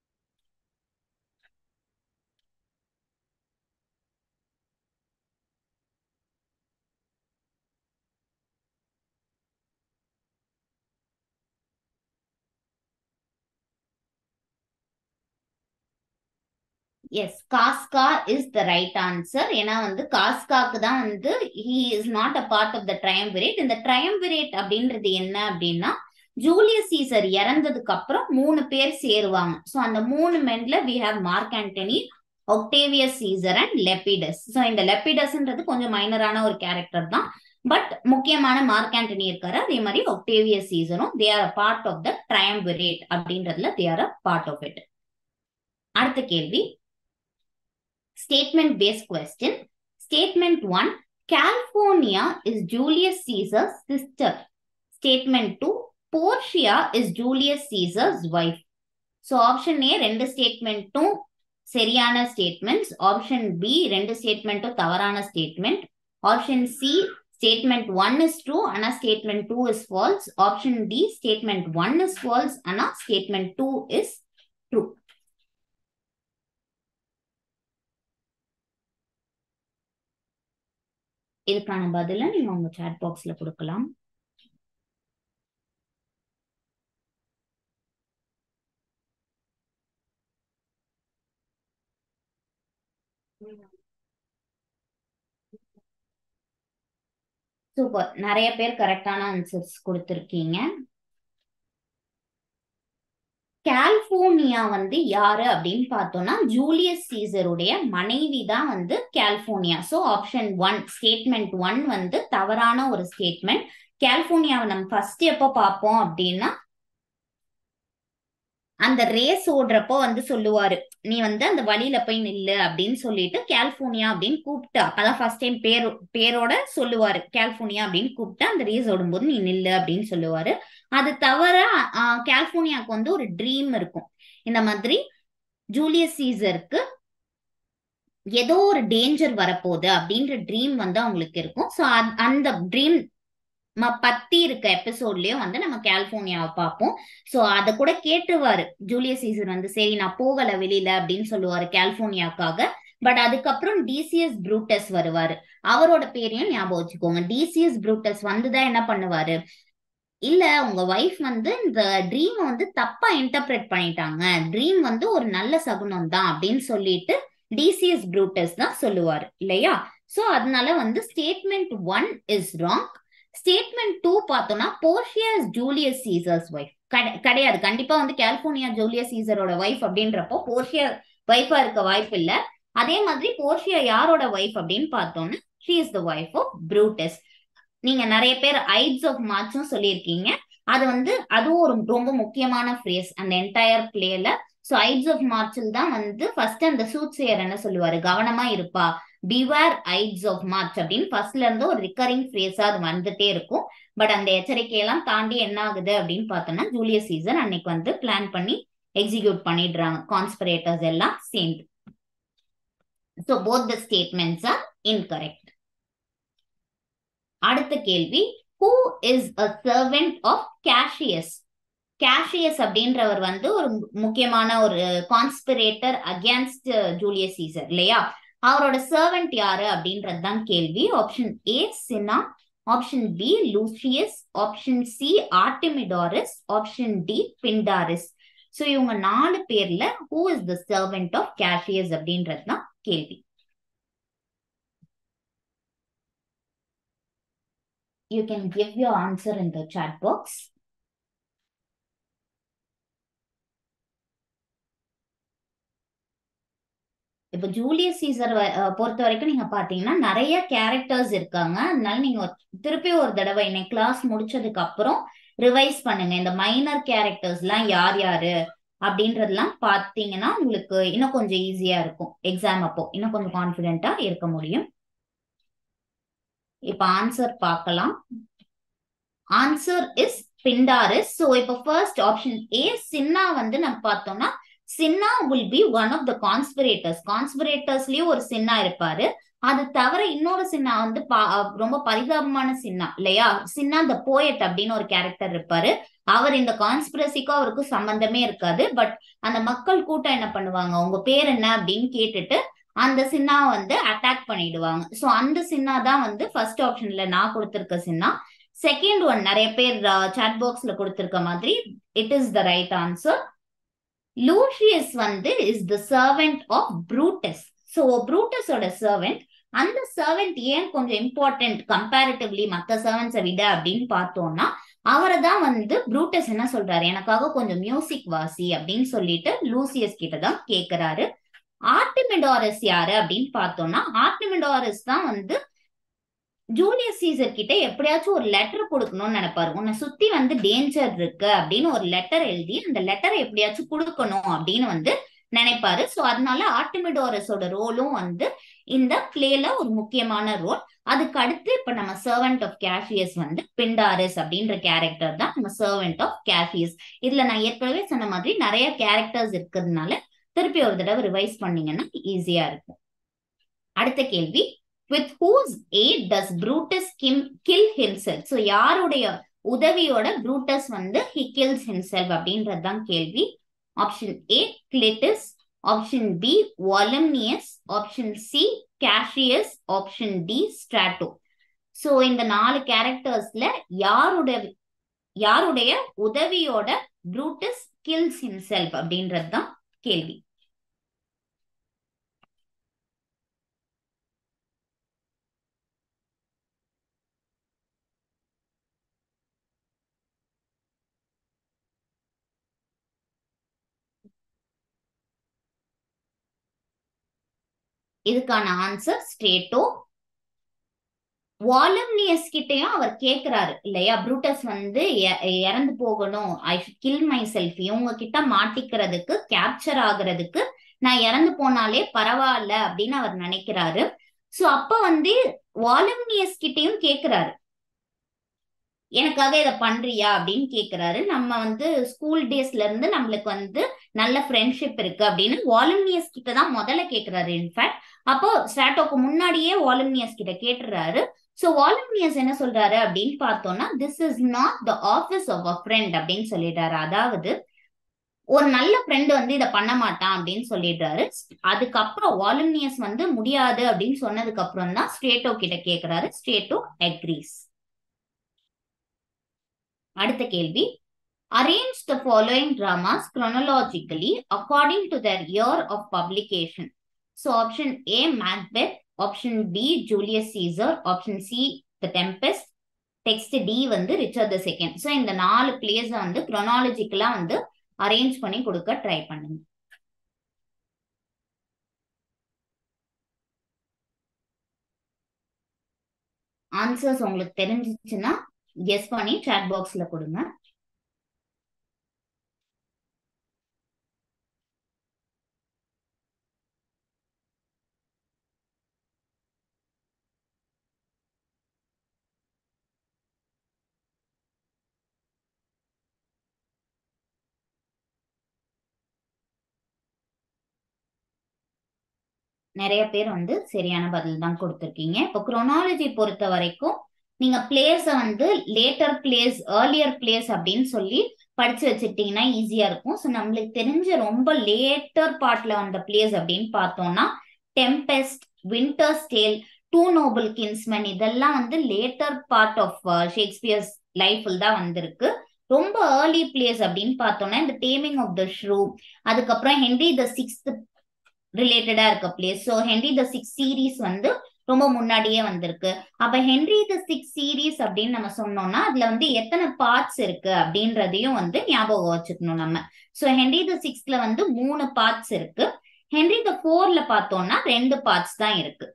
Yes Casca is the right answer ஏன்னா வந்து காஸ்காக்கு தான் வந்து he is not a part of the triumvirate இந்த ட்ரையம்விரேட் அப்படின்றது என்ன அப்படின்னா ஜூலியஸ் சீசர் இறந்ததுக்கு அப்புறம் மூணு பேர் சேருவாங்க ஸோ அந்த மூணு மென்ல we have Mark Antony Octavius Caesar and Lepidus so இந்த லெப்பிடஸ்ன்றது கொஞ்சம் மைனரான ஒரு கேரக்டர் தான் பட் முக்கியமான மார்க் ஆண்டனி இருக்காரு அதே மாதிரி ஒக்டேவியஸ் சீசரும் they are a part of the triumvirate அப்படின்றதுல they are a part of it அடுத்த கேள்வி statement based question. Statement 1 California is Julius Caesar's sister. Statement 2 Portia is Julius Caesar's wife. So option A ரெண்டு ஸ்டேட்மெண்ட்டும் சரியான statements option B ரெண்டு ஸ்டேட்மெண்ட்டும் தவறான statement option C statement one is true ஆனா statement two is false option D statement one is false ஆனா statement two is true இதுக்கான பதில நீங்க உங்க சாட் பாக்ஸ்ல கொடுக்கலாம் சூப்பர் நிறைய பேர் கரெக்டான ஆன்சர்ஸ் கொடுத்துருக்கீங்க கலிபோர்னியா வந்து யாரு அப்படின்னு பார்த்தோம்னா ஜூலியஸ் சீசருடைய மனைவி தான் வந்து Calpurnia so option one statement one வந்து தவறான ஒரு ஸ்டேட்மெண்ட் கலிபோர்னியாவை நம்ம ஃபர்ஸ்ட் எப்போ பார்ப்போம் அப்படின்னா அந்த ரேஸ் ஓடுறப்போ வந்து சொல்லுவாரு நீ வந்து அந்த வழியில போய் நில்லு அப்படின்னு சொல்லிட்டு கலிபோர்னியா அப்படின்னு கூப்பிட்டு அப்பதான் ஃபர்ஸ்ட் டைம் பேர் பேரோட சொல்லுவாரு கலிபோர்னியா அப்படின்னு கூப்பிட்டு அந்த ரேஸ் ஓடும்போது நீ நில்லு அப்படின்னு சொல்லுவாரு அது தவிர கலிபோர்னியாவுக்கு வந்து ஒரு ட்ரீம் இருக்கும் இந்த மாதிரி ஜூலியஸ் சீசருக்கு ஏதோ ஒரு டேஞ்சர் வரப்போகுது அப்படின்ற ட்ரீம் வந்து அவங்களுக்கு இருக்கும் ஸோ அந்த ட்ரீம் பத்தி இருக்க எபிசோட்லயும் வந்து நம்ம கலிபோர்னியாவை பார்ப்போம் ஸோ அதை கூட கேட்டுருவாரு ஜூலியஸ் சீசர் வந்து சரி நான் போகல வெளியில அப்படின்னு சொல்லுவாரு கலிபோர்னியாக்காக பட் அதுக்கப்புறம் டிசிஎஸ் ப்ரூட்டஸ் வருவாரு அவரோட பேரையும் ஞாபகம் வச்சுக்கோங்க டிசிஎஸ் ப்ரூட்டஸ் வந்துதான் என்ன பண்ணுவாரு இல்ல உங்க ஒய்ஃப் வந்து இந்த ட்ரீம் வந்து தப்பா இன்டர்பிரேட் பண்ணிட்டாங்க ட்ரீம் வந்து ஒரு நல்ல சகுனம் தான் அப்படின்னு சொல்லிட்டு டிசிஎஸ் ப்ரூட்டஸ் தான் சொல்லுவாரு இல்லையா சோ அதனால வந்து statement one is wrong statement two பார்த்தோம்னா போர்ஷியஸ் ஜூலியஸ் சீசர்ஸ் ஒய்ஃப் கிடையாது கண்டிப்பா வந்து கலிபோர்னியா ஜூலியஸ் சீசரோட ஒய்ஃப் அப்படின்றப்போ போர்ஷியா ஒய்ஃபா இருக்க வாய்ப்பு இல்ல அதே மாதிரி போர்ஷியா யாரோட ஒய்ஃப் அப்படின்னு பார்த்தோம்னா she is the wife of Brutus நீங்க நிறைய பேர் ஐட்ஸ் ஆஃப் மார்ச்சும் சொல்லியிருக்கீங்க அது வந்து அதுவும் ஒரு ரொம்ப முக்கியமான ஃப்ரேஸ் அந்த என்டையர் பிளேல ஸோ ஐட்ஸ் ஆஃப் மார்ச்சில் தான் வந்து ஃபர்ஸ்ட் அந்த சூட்ஸியர் என்ன சொல்லுவாரு கவனமா இருப்பா பிவேர் ஐட்ஸ் ஆஃப் மார்ச் அப்படின்னு ஃபர்ஸ்ட்ல இருந்து ஒரு ரிக்கரிங் ஃப்ரேஸா அது வந்துட்டே இருக்கும் பட் அந்த எச்சரிக்கையெல்லாம் தாண்டி என்ன ஆகுது அப்படின்னு பார்த்தோம்னா ஜூலியஸ் சீசன் அன்னைக்கு வந்து பிளான் பண்ணி எக்ஸிக்யூட் பண்ணிடுறாங்க கான்ஸ்பிரேட்டர்ஸ் எல்லாம் சேர்ந்து so both the statements are incorrect அடுத்த கேள்வி who is a servant of Cassius Cassius அப்படின்றவர் வந்து ஒரு முக்கியமான ஒரு கான்ஸ்பிரேட்டர் அகேன்ஸ்ட் ஜூலியஸ் சீசர் இல்லையா அவரோட சர்வெண்ட் யாரு அப்படின்றது தான் கேள்வி option A Cinna option B Lucius option C Artemidorus option D Pindarus so இவங்க நாலு பேர்ல who is the servant of Cassius அப்படின்றது தான் கேள்வி You can give your answer in the chat box. இப்ப ஜூலியஸ் சீசர் பொறுத்த வரைக்கும் நீங்க பாத்தீங்கன்னா நிறைய கேரக்டர்ஸ் இருக்காங்க அதனால நீங்க திருப்பி ஒரு தடவை இன்னைக்கு கிளாஸ் முடிச்சதுக்கு அப்புறம் ரிவைஸ் பண்ணுங்க இந்த மைனர் கேரக்டர்ஸ் எல்லாம் யார் யாரு அப்படின்றதெல்லாம் பாத்தீங்கன்னா உங்களுக்கு இன்னும் கொஞ்சம் ஈஸியா இருக்கும் எக்ஸாம் அப்போ இன்னும் கொஞ்சம் கான்பிடென்ட்டா இருக்க முடியும் இப்ப ஆன்சர் பார்க்கலாம் ஆன்சர் இஸ் பிண்டாரிஸ் ஸோ இப்போ ஃபர்ஸ்ட் ஆப்ஷன் ஏ சின்னா வந்து நம்ம பார்த்தோம்னா Cinna will be one of the conspirators கான்ஸ்பிரேட்டர்ஸ்லயும் ஒரு சின்னா இருப்பாரு அது தவிர இன்னொரு சின்னா வந்து ரொம்ப பரிதாபமான சின்னா இல்லையா சின்னா த போயட் அப்படின்னு ஒரு கேரக்டர் இருப்பாரு அவர் இந்த கான்ஸ்பிரசிக்கும் அவருக்கும் சம்பந்தமே இருக்காது பட் அந்த மக்கள் கூட்டம் என்ன பண்ணுவாங்க உங்க பேர் என்ன அப்படின்னு கேட்டுட்டு அந்த சின்னா வந்து அட்டாக் பண்ணிடுவாங்க ஸோ அந்த சின்னா தான் வந்து ஃபர்ஸ்ட் ஆப்ஷன்ல நான் கொடுத்துருக்க சின்னா செகண்ட் ஒன் நிறைய பேர் சாட் பாக்ஸ்ல கொடுத்துருக்க மாதிரி it is the right answer Lucius வந்து is the servant of Brutus so ப்ரூட்டஸோட சர்வெண்ட் அந்த சர்வெண்ட் ஏன் கொஞ்சம் இம்பார்ட்டன்ட் கம்பேரிட்டிவ்லி மற்ற சர்வெண்ட்ஸை விட அப்படின்னு பார்த்தோம்னா அவரை தான் வந்து ப்ரூட்டஸ் என்ன சொல்றாரு எனக்காக கொஞ்சம் மியூசிக் வாசி அப்படின்னு சொல்லிட்டு லூசியஸ் கிட்ட தான் கேட்கிறாரு ஆர்டிமிடாரஸ் யாரு அப்படின்னு பார்த்தோம்னா ஆர்டிமிடாரஸ் தான் வந்து ஜூலியஸ் சீசர் கிட்ட எப்படியாச்சும் ஒரு லெட்டர் கொடுக்கணும்னு நினைப்பாரு உன்னை சுத்தி வந்து டேஞ்சர் இருக்கு அப்படின்னு ஒரு லெட்டர் எழுதி அந்த லெட்டரை எப்படியாச்சும் கொடுக்கணும் அப்படின்னு வந்து நினைப்பாரு ஸோ அதனால ஆர்டிமிடோரஸோட ரோலும் வந்து இந்த பிளேல ஒரு முக்கியமான ரோல் அதுக்கு அடுத்து இப்ப நம்ம சர்வெண்ட் ஆஃப் கேஷியஸ் வந்து பிண்டாரிஸ் அப்படின்ற கேரக்டர் தான் நம்ம சர்வெண்ட் ஆஃப் கேஷியஸ் இதுல நான் ஏற்கனவே சொன்ன மாதிரி நிறைய கேரக்டர்ஸ் இருக்கிறதுனால திருப்பி ஒரு தடவை ரிவைஸ் பண்ணீங்கன்னா ஈஸியா இருக்கும் அடுத்த கேள்வி with whose aid does Brutus him kill himself so யாருடைய உதவியோட ப்ரூட்டஸ் வந்து ஹி கில்ஸ் ஹிம்செல்ஃப் அப்படின்றது தான் கேள்வி option A Clitus option B Volumnius option C Cassius option D Strato so இந்த நாலு கேரக்டர்ஸ்ல யாருடைய யாருடைய உதவியோட ப்ரூட்டஸ் கில்ஸ் ஹிம்செல்ஃப் அப்படின்றது தான் கேள்வி இதுக்கான ஆன்சர் ஸ்ட்ரேட்டோ வாலம்னியஸ் கிட்டயும் அவர் கேக்குறாரு இல்லையா ப்ரூட்டஸ் வந்து இ- இறந்து போகணும் ஐ கில் மை செல்ஃப் இவங்க கிட்ட மாட்டிக்கிறதுக்கு கேப்சர் ஆகுறதுக்கு நான் இறந்து போனாலே பரவாயில்ல அப்படின்னு அவர் நினைக்கிறாரு சோ அப்ப வந்து வாலம்னியஸ் கிட்டயும் கேக்குறாரு எனக்காக இதை பண்றியா அப்படின்னு கேக்குறாரு நம்ம வந்து ஸ்கூல் டேஸ்ல இருந்து நம்மளுக்கு வந்து நல்ல ஃப்ரெண்ட்ஷிப் இருக்கு அப்படின்னு வாலம்னியஸ் கிட்ட தான் முதல்ல கேக்குறாரு இன்ஃபேக்ட் அப்போ ஸ்ட்ராட்டோக்கு முன்னாடியே வாலம்னியஸ் கிட்ட கேட்டுறாரு சோ வாலம்னியஸ் என்ன சொல்றாரு அப்படின்னு பார்த்தோம்னா this is not the office of a friend அப்படின்னு சொல்லிடுறாரு அதாவது ஒரு நல்ல ஃப்ரெண்ட் வந்து இதை பண்ண மாட்டான் அப்படின்னு சொல்லிடுறாரு அதுக்கப்புறம் வாலம்னியஸ் வந்து முடியாது அப்படின்னு சொன்னதுக்கு அப்புறம் தான் ஸ்ட்ரேட்டோ கிட்ட கேக்குறாரு ஸ்ட்ரேட்டோ அக்ரீஸ் அடுத்த கேள்வி arrange the following dramas chronologically according to their year of publication so option A Macbeth option B Julius Caesar option C The Tempest text D வந்து ரிச்சர்ட் த செகண்ட் ஸோ இந்த நாலு பிளேஸ வந்து chronologically வந்து arrange பண்ணி கொடுக்க try பண்ணுங்க answers உங்களுக்கு தெரிஞ்சிச்சுன்னா கெஸ் பண்ணி chat பாக்ஸ்ல கொடுங்க நிறைய பேர் வந்து சரியான பதில் தான் கொடுத்துருக்கீங்க இப்போ குரோனாலஜி பொறுத்த வரைக்கும் நீங்க பிளேஸ வந்து லேட்டர் பிளேஸ் ஏர்லியர் பிளேஸ் அப்படின்னு சொல்லி படிச்சு வச்சுக்கிட்டீங்கன்னா ஈஸியா இருக்கும் ஸோ நம்மளுக்கு தெரிஞ்ச ரொம்ப லேட்டர் பார்ட்ல வந்த பிளேஸ் அப்படின்னு பார்த்தோம்னா Tempest winter's tale two noble kinsmen இதெல்லாம் வந்து லேட்டர் பார்ட் ஆஃப் ஷேக்ஸ்பியர்ஸ் லைஃப்ல தான் வந்திருக்கு ரொம்ப ஏர்லி பிளேஸ் அப்படின்னு பார்த்தோம்னா இந்த டேமிங் ஆஃப் த ஷ்ரூ அதுக்கப்புறம் ஹென்ரி த சிக்ஸ்த் ரிலேட்டடா இருக்க plays so Henry the six series வந்து ரொம்ப முன்னாடியே வந்திருக்கு அப்ப ஹென்ரி த சிக்ஸ் சீரீஸ் அப்படின்னு நம்ம சொன்னோம்னா அதுல வந்து எத்தனை பார்ட்ஸ் இருக்கு அப்படின்றதையும் வந்து ஞாபகம் வச்சுக்கணும் நம்ம ஸோ ஹென்ரி த சிக்ஸ்ல வந்து மூணு பார்ட்ஸ் இருக்கு ஹென்ரி த ஃபோர்ல பார்த்தோம்னா ரெண்டு பார்ட்ஸ் தான் இருக்கு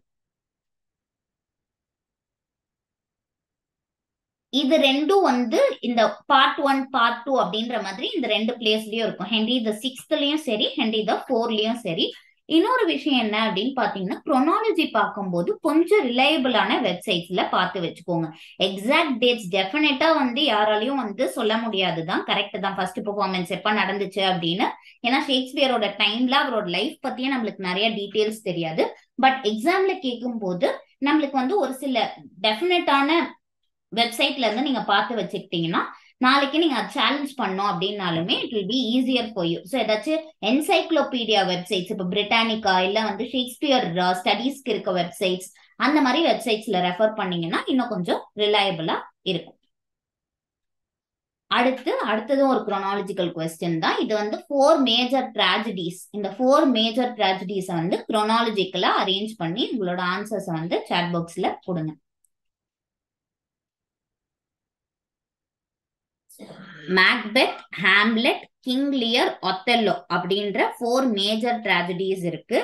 இது ரெண்டும் வந்து இந்த பார்ட் ஒன் பார்ட் டூ அப்படின்ற மாதிரி இந்த ரெண்டு பிளேஸ்லயும் இருக்கும் ஹென்ரி த சிக்ஸ்த்லயும் சரி ஹென்ரி த ஃபோர்லயும் சரி இன்னொரு விஷயம் என்ன அப்படின்னு பாத்தீங்கன்னா குரோனாலஜி பார்க்கும்போது கொஞ்சம் ரிலையபிளான வெப்சைட்ஸ்ல பார்த்து வச்சுக்கோங்க எக்ஸாக்ட் டேட்ஸ் டெஃபினட்டா வந்து யாராலையும் வந்து சொல்ல முடியாதுதான் கரெக்ட் தான் ஃபர்ஸ்ட் பெர்ஃபார்மன்ஸ் எப்ப நடந்துச்சு அப்படின்னு ஏன்னா ஷேக்ஸ்பியரோட டைம்ல அவரோட லைஃப் பத்தியே நம்மளுக்கு நிறைய டீட்டெயில்ஸ் தெரியாது பட் எக்ஸாம்ல கேட்கும் போது நம்மளுக்கு வந்து ஒரு சில டெஃபினட்டான வெப்சைட்ல இருந்து நீங்க பார்த்து வச்சுக்கிட்டீங்கன்னா நாளைக்கு நீங்க அதை சேலஞ்ச் பண்ணோம் அப்படின்னாலுமே it will be easier for you so ஏதாச்சும் என்சைக்ளோபீடியா வெப்சைட்ஸ் இப்போ பிரிட்டானிக்கா இல்ல வந்து ஷேக்ஸ்பியர் ஸ்டடீஸ்க்கு இருக்க வெப்சைட்ஸ் அந்த மாதிரி வெப்சைட்ஸ்ல ரெஃபர் பண்ணீங்கன்னா இன்னும் கொஞ்சம் ரிலையபிளா இருக்கும் அடுத்து அடுத்ததும் ஒரு குரோனாலஜிக்கல் கொஸ்டின் தான் இது வந்து ஃபோர் மேஜர் ட்ராஜடிஸ் இந்த ஃபோர் மேஜர் ட்ராஜடிஸை வந்து குரோனாலஜிக்கலா அரேஞ்ச் பண்ணி உங்களோட ஆன்சர்ஸை வந்து சாட் பாக்ஸ்ல கொடுங்க Macbeth Hamlet King Lear Othello அப்படின்ற ஃபோர் மேஜர் ட்ராஜடிஸ் இருக்கு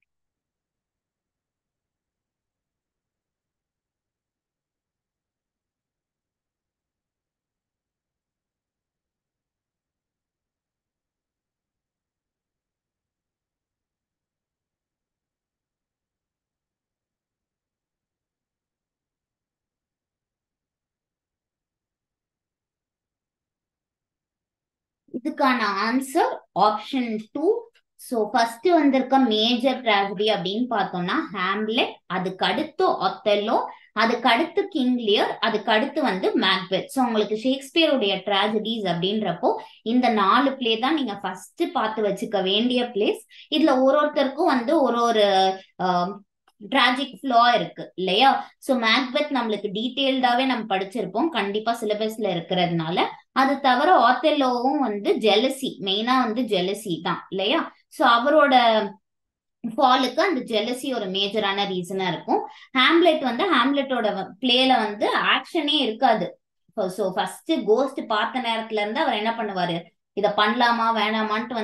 இதுக்கான answer option two so first வந்திருக்க மேஜர் ட்ராஜடி அப்படின்னு பார்த்தோம்னா ஹாம்லெட் அதுக்கு அடுத்து ஒத்தெல்லோ அதுக்கு அடுத்து கிங் லியர் அதுக்கு அடுத்து வந்து மேக்பெத் ஸோ உங்களுக்கு ஷேக்ஸ்பியருடைய ட்ராஜடிஸ் அப்படின்றப்போ இந்த நாலு பிளே தான் நீங்க ஃபர்ஸ்ட் பார்த்து வச்சுக்க வேண்டிய பிளேஸ் இதுல ஒரு ஒருத்தருக்கும் வந்து ஒரு ஒரு டிராஜிக் ஃப்ளோ இருக்கு இல்லையா ஸோ மேக்பெத் நம்மளுக்கு டீட்டெயில்டாவே நம்ம படிச்சிருப்போம் கண்டிப்பா சிலபஸ்ல இருக்கிறதுனால அது தவிர ஆத்தெல்லோவும் வந்து ஜெலசி மெயினா வந்து ஜெலசி தான் இல்லையா ஸோ அவரோட ஃபாலுக்கு அந்த ஜெலசி ஒரு மேஜரான ரீசனா இருக்கும் ஹாம்லெட் வந்து ஹாம்லெட்டோட பிளேல வந்து ஆக்ஷனே இருக்காது ஸோ ஃபர்ஸ்ட் கோஸ்ட் பார்த்த நேரத்துல இருந்து அவர் என்ன பண்ணுவாரு இதை பண்ணலாமா வேணாமான்ட்டு வந்து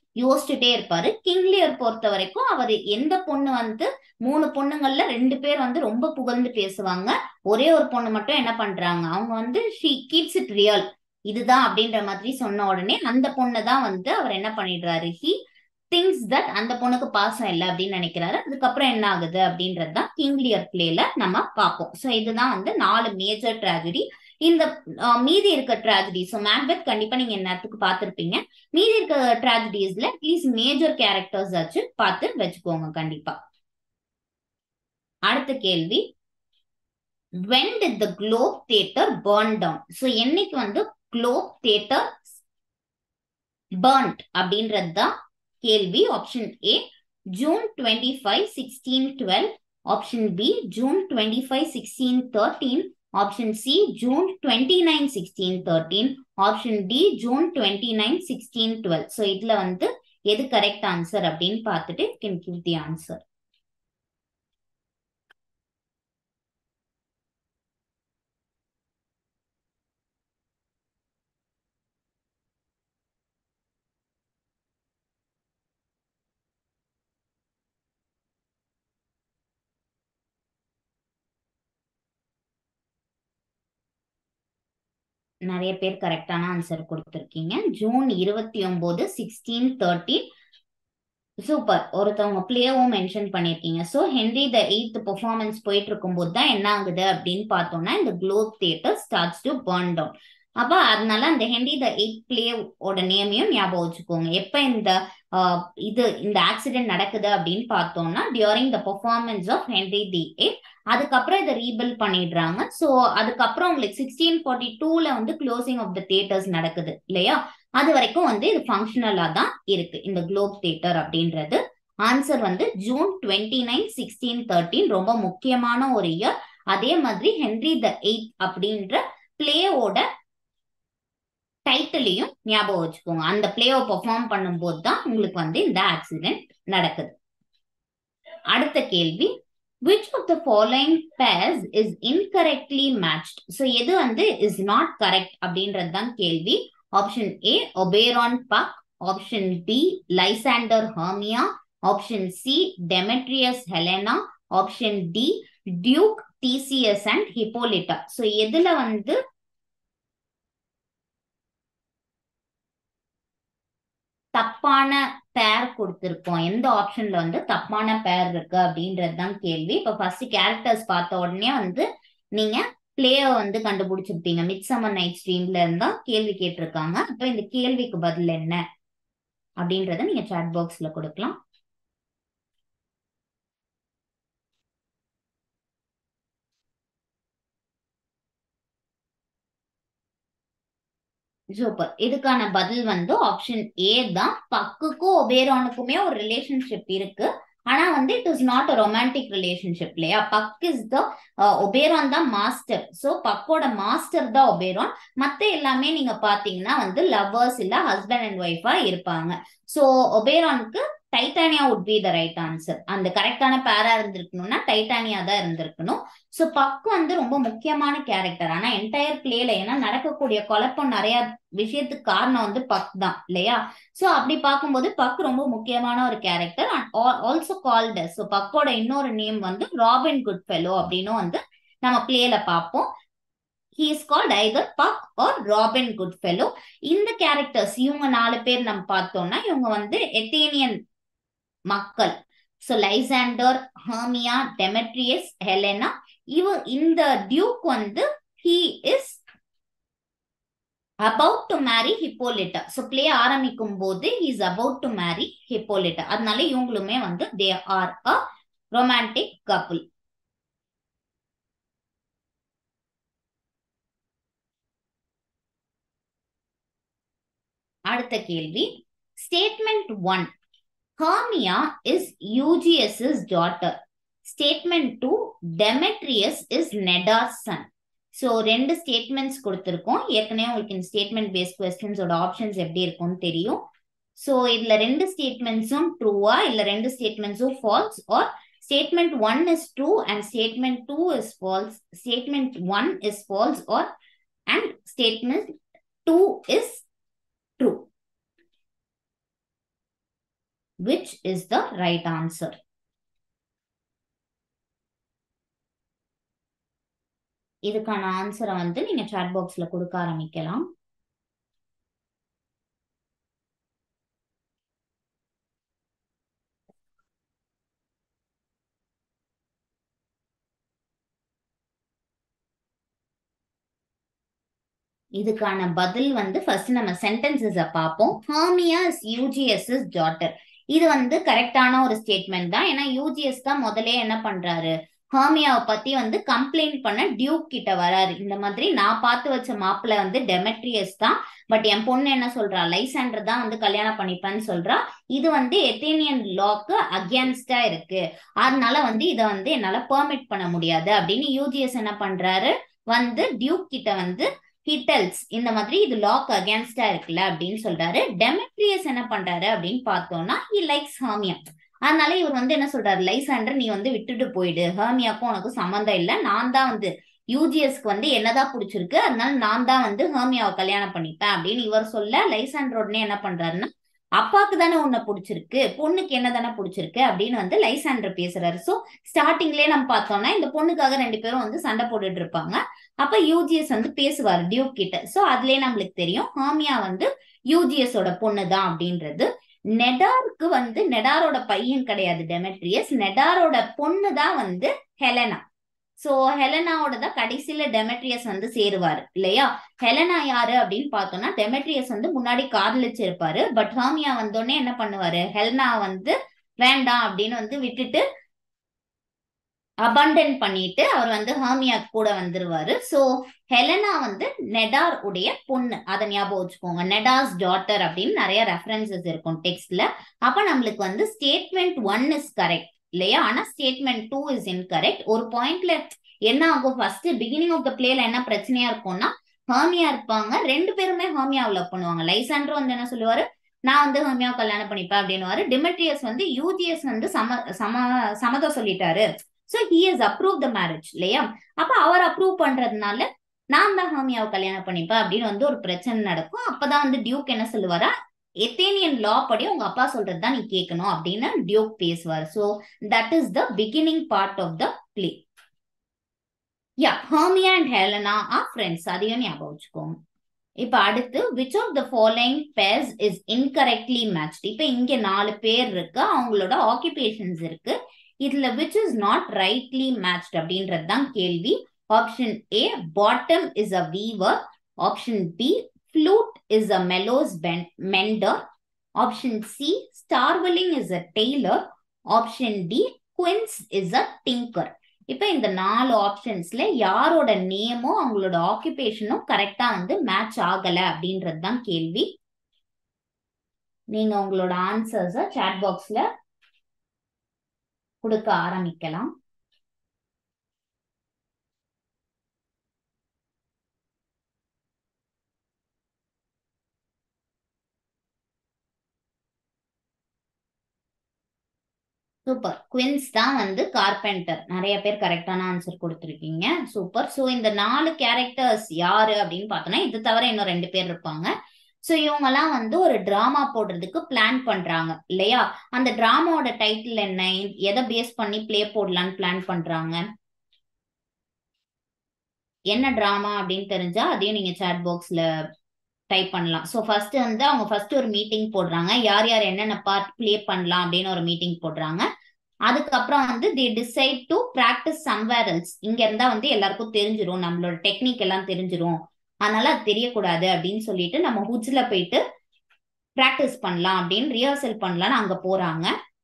யோசிச்சுட்டே இருப்பாரு கிங்லியர் பொறுத்த வரைக்கும் அவர் எந்த பொண்ணு வந்து மூணு பொண்ணுங்கள்ல ரெண்டு பேர் வந்து ரொம்ப புகழ்ந்து பேசுவாங்க ஒரே ஒரு பொண்ணு மட்டும் என்ன பண்றாங்க அவங்க வந்து ஷீ கீப்ஸ் இட் ரியல் இதுதான் அப்படின்ற மாதிரி சொன்ன உடனே அந்த பொண்ணு தான் வந்து அவர் என்ன பண்ணிடுறாரு ஹி திங்ஸ் தட் அந்த பொண்ணுக்கு பாசம் இல்லை அப்படின்னு நினைக்கிறாரு அதுக்கப்புறம் என்ன ஆகுது அப்படின்றது தான் கிங்லியர் பிளேல நம்ம பார்ப்போம் ஸோ இதுதான் வந்து நாலு மேஜர் ட்ராஜடி இந்த மீதி இருக்க ட்ராஜடி ஸோ மேக்பெத் கண்டிப்பா நீங்க நேரத்துக்கு பார்த்துருப்பீங்க மீதி இருக்க ட்ராஜடிஸ்ல அட்லீஸ்ட் மேஜர் கேரக்டர்ஸ் ஆச்சு பார்த்து வச்சுக்கோங்க கண்டிப்பா அடுத்த கேள்வி when did the Globe Theatre burn down so என்னைக்கு வந்து குளோப் தியேட்டர் பர்ன்ட் அப்படின்றது தான் கேள்வி option A June twenty five sixteen twelve option B June twenty five sixteen thirteen option C June twenty nine sixteen thirteen option D June twenty nine sixteen twelve so இதுல வந்து எது correct answer அப்படின்னு பார்த்துட்டு can give the answer நிறைய பேர் கரெக்டான answer கொடுத்துருக்கீங்க June இருபத்தி ஒன்பது சிக்ஸ்டீன் தேர்ட்டீன் சூப்பர் ஒருத்தவங்க பிளேவும் மென்ஷன் பண்ணியிருக்கீங்க so Henry the eighth performance போயிட்டு இருக்கும்போது தான் என்ன ஆகுது அப்படின்னு பார்த்தோம்னா இந்த Globe Theatre starts to burn down அப்ப அதனால அந்த ஹென்ரி த எயிட் பிளேவோட நேமையும் ஞாபகம் வச்சுக்கோங்க எப்ப இந்த இது இந்த ஆக்சிடென்ட் நடக்குது அப்படின்னு பார்த்தோம்னா during the performance of Henry the eighth அதுக்கப்புறம் இதை ரீபில் பண்ணிடுறாங்க ஸோ அதுக்கப்புறம் உங்களுக்கு சிக்ஸ்டீன் ஃபார்ட்டி டூல வந்து க்ளோசிங் ஆஃப் த தியேட்டர்ஸ் நடக்குது இல்லையா அது வரைக்கும் வந்து இது ஃபங்க்ஷனலா தான் இருக்கு இந்த குளோப் தியேட்டர் அப்படின்றது ஆன்சர் வந்து June twenty nine sixteen thirteen ரொம்ப முக்கியமான ஒரு இயர் அதே மாதிரி ஹென்ரி த எயிட் அப்படின்ற பிளேயோட டைட்டிலையும் ஞாபகம் வச்சுக்கோங்க அந்த பிளேவை பெர்ஃபார்ம் பண்ணும்போது தான் உங்களுக்கு வந்து இந்த ஆக்சிடென்ட் நடக்குது அடுத்த கேள்வி which of the following pairs is incorrectly matched so எது வந்து இஸ் நாட் கரெக்ட் அப்படின்றது தான் கேள்வி option A Oberon Puck option B Lysander Hermia option C Demetrius Helena option D Duke Theseus and Hippolyta so எதுல வந்து தப்பான பேர் கொடுத்துருக்கோம் எந்த ஆப்ஷன்ல வந்து தப்பான பேர் இருக்கு அப்படின்றது தான் கேள்வி இப்போ ஃபர்ஸ்ட் கேரக்டர்ஸ் பார்த்த உடனே வந்து நீங்க பிளேய வந்து கண்டுபிடிச்சிருப்பீங்க மிட் சம்மர் நைட் ஸ்ட்ரீம்ல இருந்தா கேள்வி கேட்டிருக்காங்க அப்போ இந்த கேள்விக்கு பதில் என்ன அப்படின்றத நீங்க சாட் பாக்ஸ்ல கொடுக்கலாம் சூப்பர் இதுக்கான பதில் வந்து ஆப்ஷன் ஏ தான் பக்குக்கும் ஒபேரானுக்குமே ஒரு ரிலேஷன்ஷிப் இருக்கு ஆனா வந்து it is not a romantic relationship இல்லையா பக் இஸ் த ஒபேரான் தான் மாஸ்டர் ஸோ பக்கோட மாஸ்டர் தான் ஒபேரான் மத்த எல்லாமே நீங்க பாத்தீங்கன்னா வந்து லவ்வர்ஸ் இல்ல ஹஸ்பண்ட் அண்ட் ஒய்ஃபா இருப்பாங்க ஸோ ஒபேரானுக்கு Titania would be the right answer அந்த கரெக்டான பேரா இருந்திருக்கணும்னா டைட்டானியா தான் இருந்திருக்கணும் ஸோ பக் வந்து ரொம்ப முக்கியமான கேரக்டர் ஆனா என்டையர் பிளேல ஏன்னா நடக்கக்கூடிய குழப்பம் நிறைய விஷயத்துக்கு காரணம் வந்து பக் தான் இல்லையா ஸோ அப்படி பார்க்கும்போது பக் ரொம்ப முக்கியமான ஒரு கேரக்டர் ஆல்சோ கால்டு ஸோ பக்கோட இன்னொரு நேம் வந்து ராபின் குட் ஃபெலோ அப்படின்னு வந்து நம்ம பிளேல பார்ப்போம் he is called either Puck or Robin Goodfellow இந்த கேரக்டர்ஸ் இவங்க நாலு பேர் நம்ம பார்த்தோம்னா இவங்க வந்து எத்தேனியன் மக்கள் so Lysander Hermia Demetrius Helena இவ இந்த டியூக் வந்து he is about to marry Hippolyta so play ஆரம்பிக்கும் போது is about to marry Hippolyta அதனால இவங்களுமே வந்து they are a romantic couple அடுத்த கேள்வி statement one Hermia is Egeus's daughter statement two Demetrius is Nedar's Sun so ரெண்டு statements கொடுத்துருக்கோம் ஏற்கனவே உங்களுக்கு இந்த ஸ்டேட்மெண்ட் பேஸ்ட் கொஸ்டின்ஸோட ஆப்ஷன்ஸ் எப்படி இருக்கும்னு தெரியும் ஸோ இதுல ரெண்டு ஸ்டேட்மெண்ட்ஸும் ட்ரூவா இல்ல ரெண்டு ஸ்டேட்மெண்ட்ஸும் false or statement one is true and statement two is false statement one is false or and statement two is true which is the right answer இதுக்கான ஆன்சரை வந்து நீங்க சாட் பாக்ஸ்ல கொடுக்க ஆரம்பிக்கலாம் இதுக்கான பதில் வந்து ஃபர்ஸ்ட் நம்ம சென்டென்சஸ பார்ப்போம் ஹர்மியா இஸ் யூஜிஎஸ் டாட்டர் இது வந்து கரெக்டான ஒரு ஸ்டேட்மெண்ட் தான் ஏன்னா யூஜிஎஸ் தான் முதல்ல என்ன பண்றாரு ஹர்மியாவை பத்தி வந்து கம்ப்ளைண்ட் பண்ண டியூக் கிட்ட வராரு இந்த மாதிரி நான் பார்த்து வச்ச மாப்பிள்ள வந்து டெமெட்ரியஸ் தான் பட் என் பொண்ணு என்ன சொல்றா லைசாண்டர் தான் வந்து கல்யாணம் பண்ணிப்பேன்னு சொல்றா இது வந்து எத்தேனியன் லாக்கு அகேன்ஸ்டா இருக்கு அதனால வந்து இதை வந்து என்னால பெர்மிட் பண்ண முடியாது அப்படின்னு யூஜிஎஸ் என்ன பண்றாரு வந்து டியூக் கிட்ட வந்து ஹிட்டல்ஸ் இந்த மாதிரி இது லாக் அகேன்ஸ்டா இருக்குல்ல அப்படின்னு சொல்றாரு டெமெட்ரியஸ் என்ன பண்றாரு அப்படின்னு பார்த்தோம்னா ஹி லைக்ஸ் ஹாமியா அதனால இவர் வந்து என்ன சொல்றாரு லைசாண்டர் நீ வந்து விட்டுட்டு போயிடு ஹேமியாக்கும் உனக்கு சம்மந்தம் இல்லை நான் தான் வந்து யூஜிஎஸ்க்கு வந்து என்னதான் பிடிச்சிருக்கு அதனால நான் தான் வந்து ஹேமியாவை கல்யாணம் பண்ணிப்பேன் அப்படின்னு இவர் சொல்ல லைசாண்டர் உடனே என்ன பண்றாருன்னா அப்பாவுக்கு தானே உன்னை பிடிச்சிருக்கு பொண்ணுக்கு என்ன தானே பிடிச்சிருக்கு அப்படின்னு வந்து லைசாண்டர் பேசுறாரு ஸோ ஸ்டார்டிங்லேயே நம்ம பார்த்தோம்னா இந்த பொண்ணுக்காக ரெண்டு பேரும் வந்து சண்டை போட்டுட்டு இருப்பாங்க அப்ப யூஜிஎஸ் வந்து பேசுவார் டியூக் கிட்ட ஸோ அதுலயே நம்மளுக்கு தெரியும் ஹாமியா வந்து யூஜிஎஸோட பொண்ணு தான் அப்படின்றது நெடாருக்கு வந்து நெடாரோட பையன் கிடையாது டெமெட்ரியஸ் நெடாரோட பொண்ணு தான் வந்து ஹெலனா சோ ஹெலனாவோட தான் கடைசியில டெமெட்ரியஸ் வந்து சேருவாரு இல்லையா ஹெலனா யாரு அப்படின்னு பார்த்தோம்னா டெமெட்ரியஸ் வந்து முன்னாடி காதலிச்சிருப்பாரு பட் ஹாமியா வந்தோடனே என்ன பண்ணுவாரு ஹெலனா வந்து வேண்டாம் அப்படின்னு வந்து விட்டுட்டு அபண்டன் பண்ணிட்டு அவர் வந்து ஹாமியா கூட வந்துருவாரு சோ ஹெலனா வந்து நெடார் உடைய பொண்ணு அதை ஞாபகம் வச்சுக்கோங்க நெடாஸ் டாட்டர் அப்படின்னு நிறைய ரெஃபரன்சஸ் இருக்கும் டெக்ஸ்ட்ல அப்ப நம்மளுக்கு வந்து ஸ்டேட்மெண்ட் ஒன் இஸ் கரெக்ட் இல்லையா ஆனா ஸ்டேட்மெண்ட் டூ இஸ் இன்கரெக்ட் ஒரு பாயிண்ட்ல என்ன ஆகும் ஃபர்ஸ்ட் பிகினிங் ஆஃப் த பிளேல என்ன பிரச்சனையா இருக்கும்னா ஹாமியா இருப்பாங்க ரெண்டு பேருமே ஹாமியாவை லவ் பண்ணுவாங்க லைசாண்டர் வந்து என்ன சொல்லுவாரு நான் வந்து ஹோமியாவை கல்யாணம் பண்ணிப்பேன் அப்படின்னு டிமெட்ரியஸ் வந்து யூஜிஎஸ் வந்து சம சம சம்மதம் சொல்லிட்டாரு so he is approve the marriage இல்லையா அப்ப அவர் அப்ரூவ் பண்றதுனால நான் தான் ஹோமியாவை கல்யாணம் பண்ணிப்பேன் அப்படின்னு வந்து ஒரு பிரச்சனை நடக்கும் அப்பதான் வந்து டியூக் என்ன சொல்லுவாரா எத்தேனியன் லா படி உங்க அப்பா சொல்றது தான் நீ கேட்கணும் அப்படின்னு டியூக் பேசுவார் so that is the beginning part of the play yeah Hermia and Helena are friends அதையும் ஞாபகம் வச்சுக்கோங்க இப்ப அடுத்து which of the following pairs is incorrectly matched இப்ப இங்க நாலு பேர் இருக்கு அவங்களோட ஆக்குபேஷன்ஸ் இருக்கு இதுல which is not rightly matched அப்படின்றது தான் கேள்வி option A Bottom is a weaver option B flute is a mellows mender option c starveling is a tailor option d quince is a tinker இப்ப இந்த நாலு ஆப்ஷன்ஸ்ல யாரோட நேமும் அவங்களோட ஆக்குபேஷனும் கரெக்டா வந்து மேட்ச் ஆகல அப்படின்றது தான் கேள்வி நீங்க உங்களோட ஆன்சர்ஸ சாட் பாக்ஸ்ல கொடுக்க ஆரம்பிக்கலாம் சூப்பர் குவின்ஸ் தான் வந்து கார்பெண்டர் நிறைய பேர் கரெக்டான ஆன்சர் கொடுத்துருக்கீங்க சூப்பர் ஸோ இந்த நாலு கேரக்டர்ஸ் யாரு அப்படின்னு பார்த்தோம்னா இது தவிர இன்னும் ரெண்டு பேர் இருப்பாங்க ஸோ இவங்கெல்லாம் வந்து ஒரு டிராமா போடுறதுக்கு பிளான் பண்றாங்க இல்லையா அந்த டிராமாவோட டைட்டில் என்ன எதை பேஸ் பண்ணி பிளே போடலான்னு பிளான் பண்றாங்க என்ன டிராமா அப்படின்னு தெரிஞ்சா அதையும் நீங்க சாட் பாக்ஸ்ல டைப் பண்ணலாம் ஸோ ஃபர்ஸ்ட் வந்து அவங்க ஃபர்ஸ்ட் ஒரு மீட்டிங் போடுறாங்க யார் யார் என்னென்ன பார்ட் ப்ளே பண்ணலாம் அப்படின்னு ஒரு மீட்டிங் போடுறாங்க அதுக்கப்புறம் வந்து they decide to practise somewhere else இங்க இருந்தா வந்து எல்லாருக்கும் தெரிஞ்சிரும் நம்மளோட டெக்னிக் எல்லாம் தெரிஞ்சிரும் அதனால அது தெரியக்கூடாது அப்படின்னு சொல்லிட்டு நம்ம ஹுட்ஸ்ல போயிட்டு ப்ராக்டிஸ் பண்ணலாம் அப்படின்னு ரிஹர்சல் பண்ணலாம்னு அங்க போறாங்க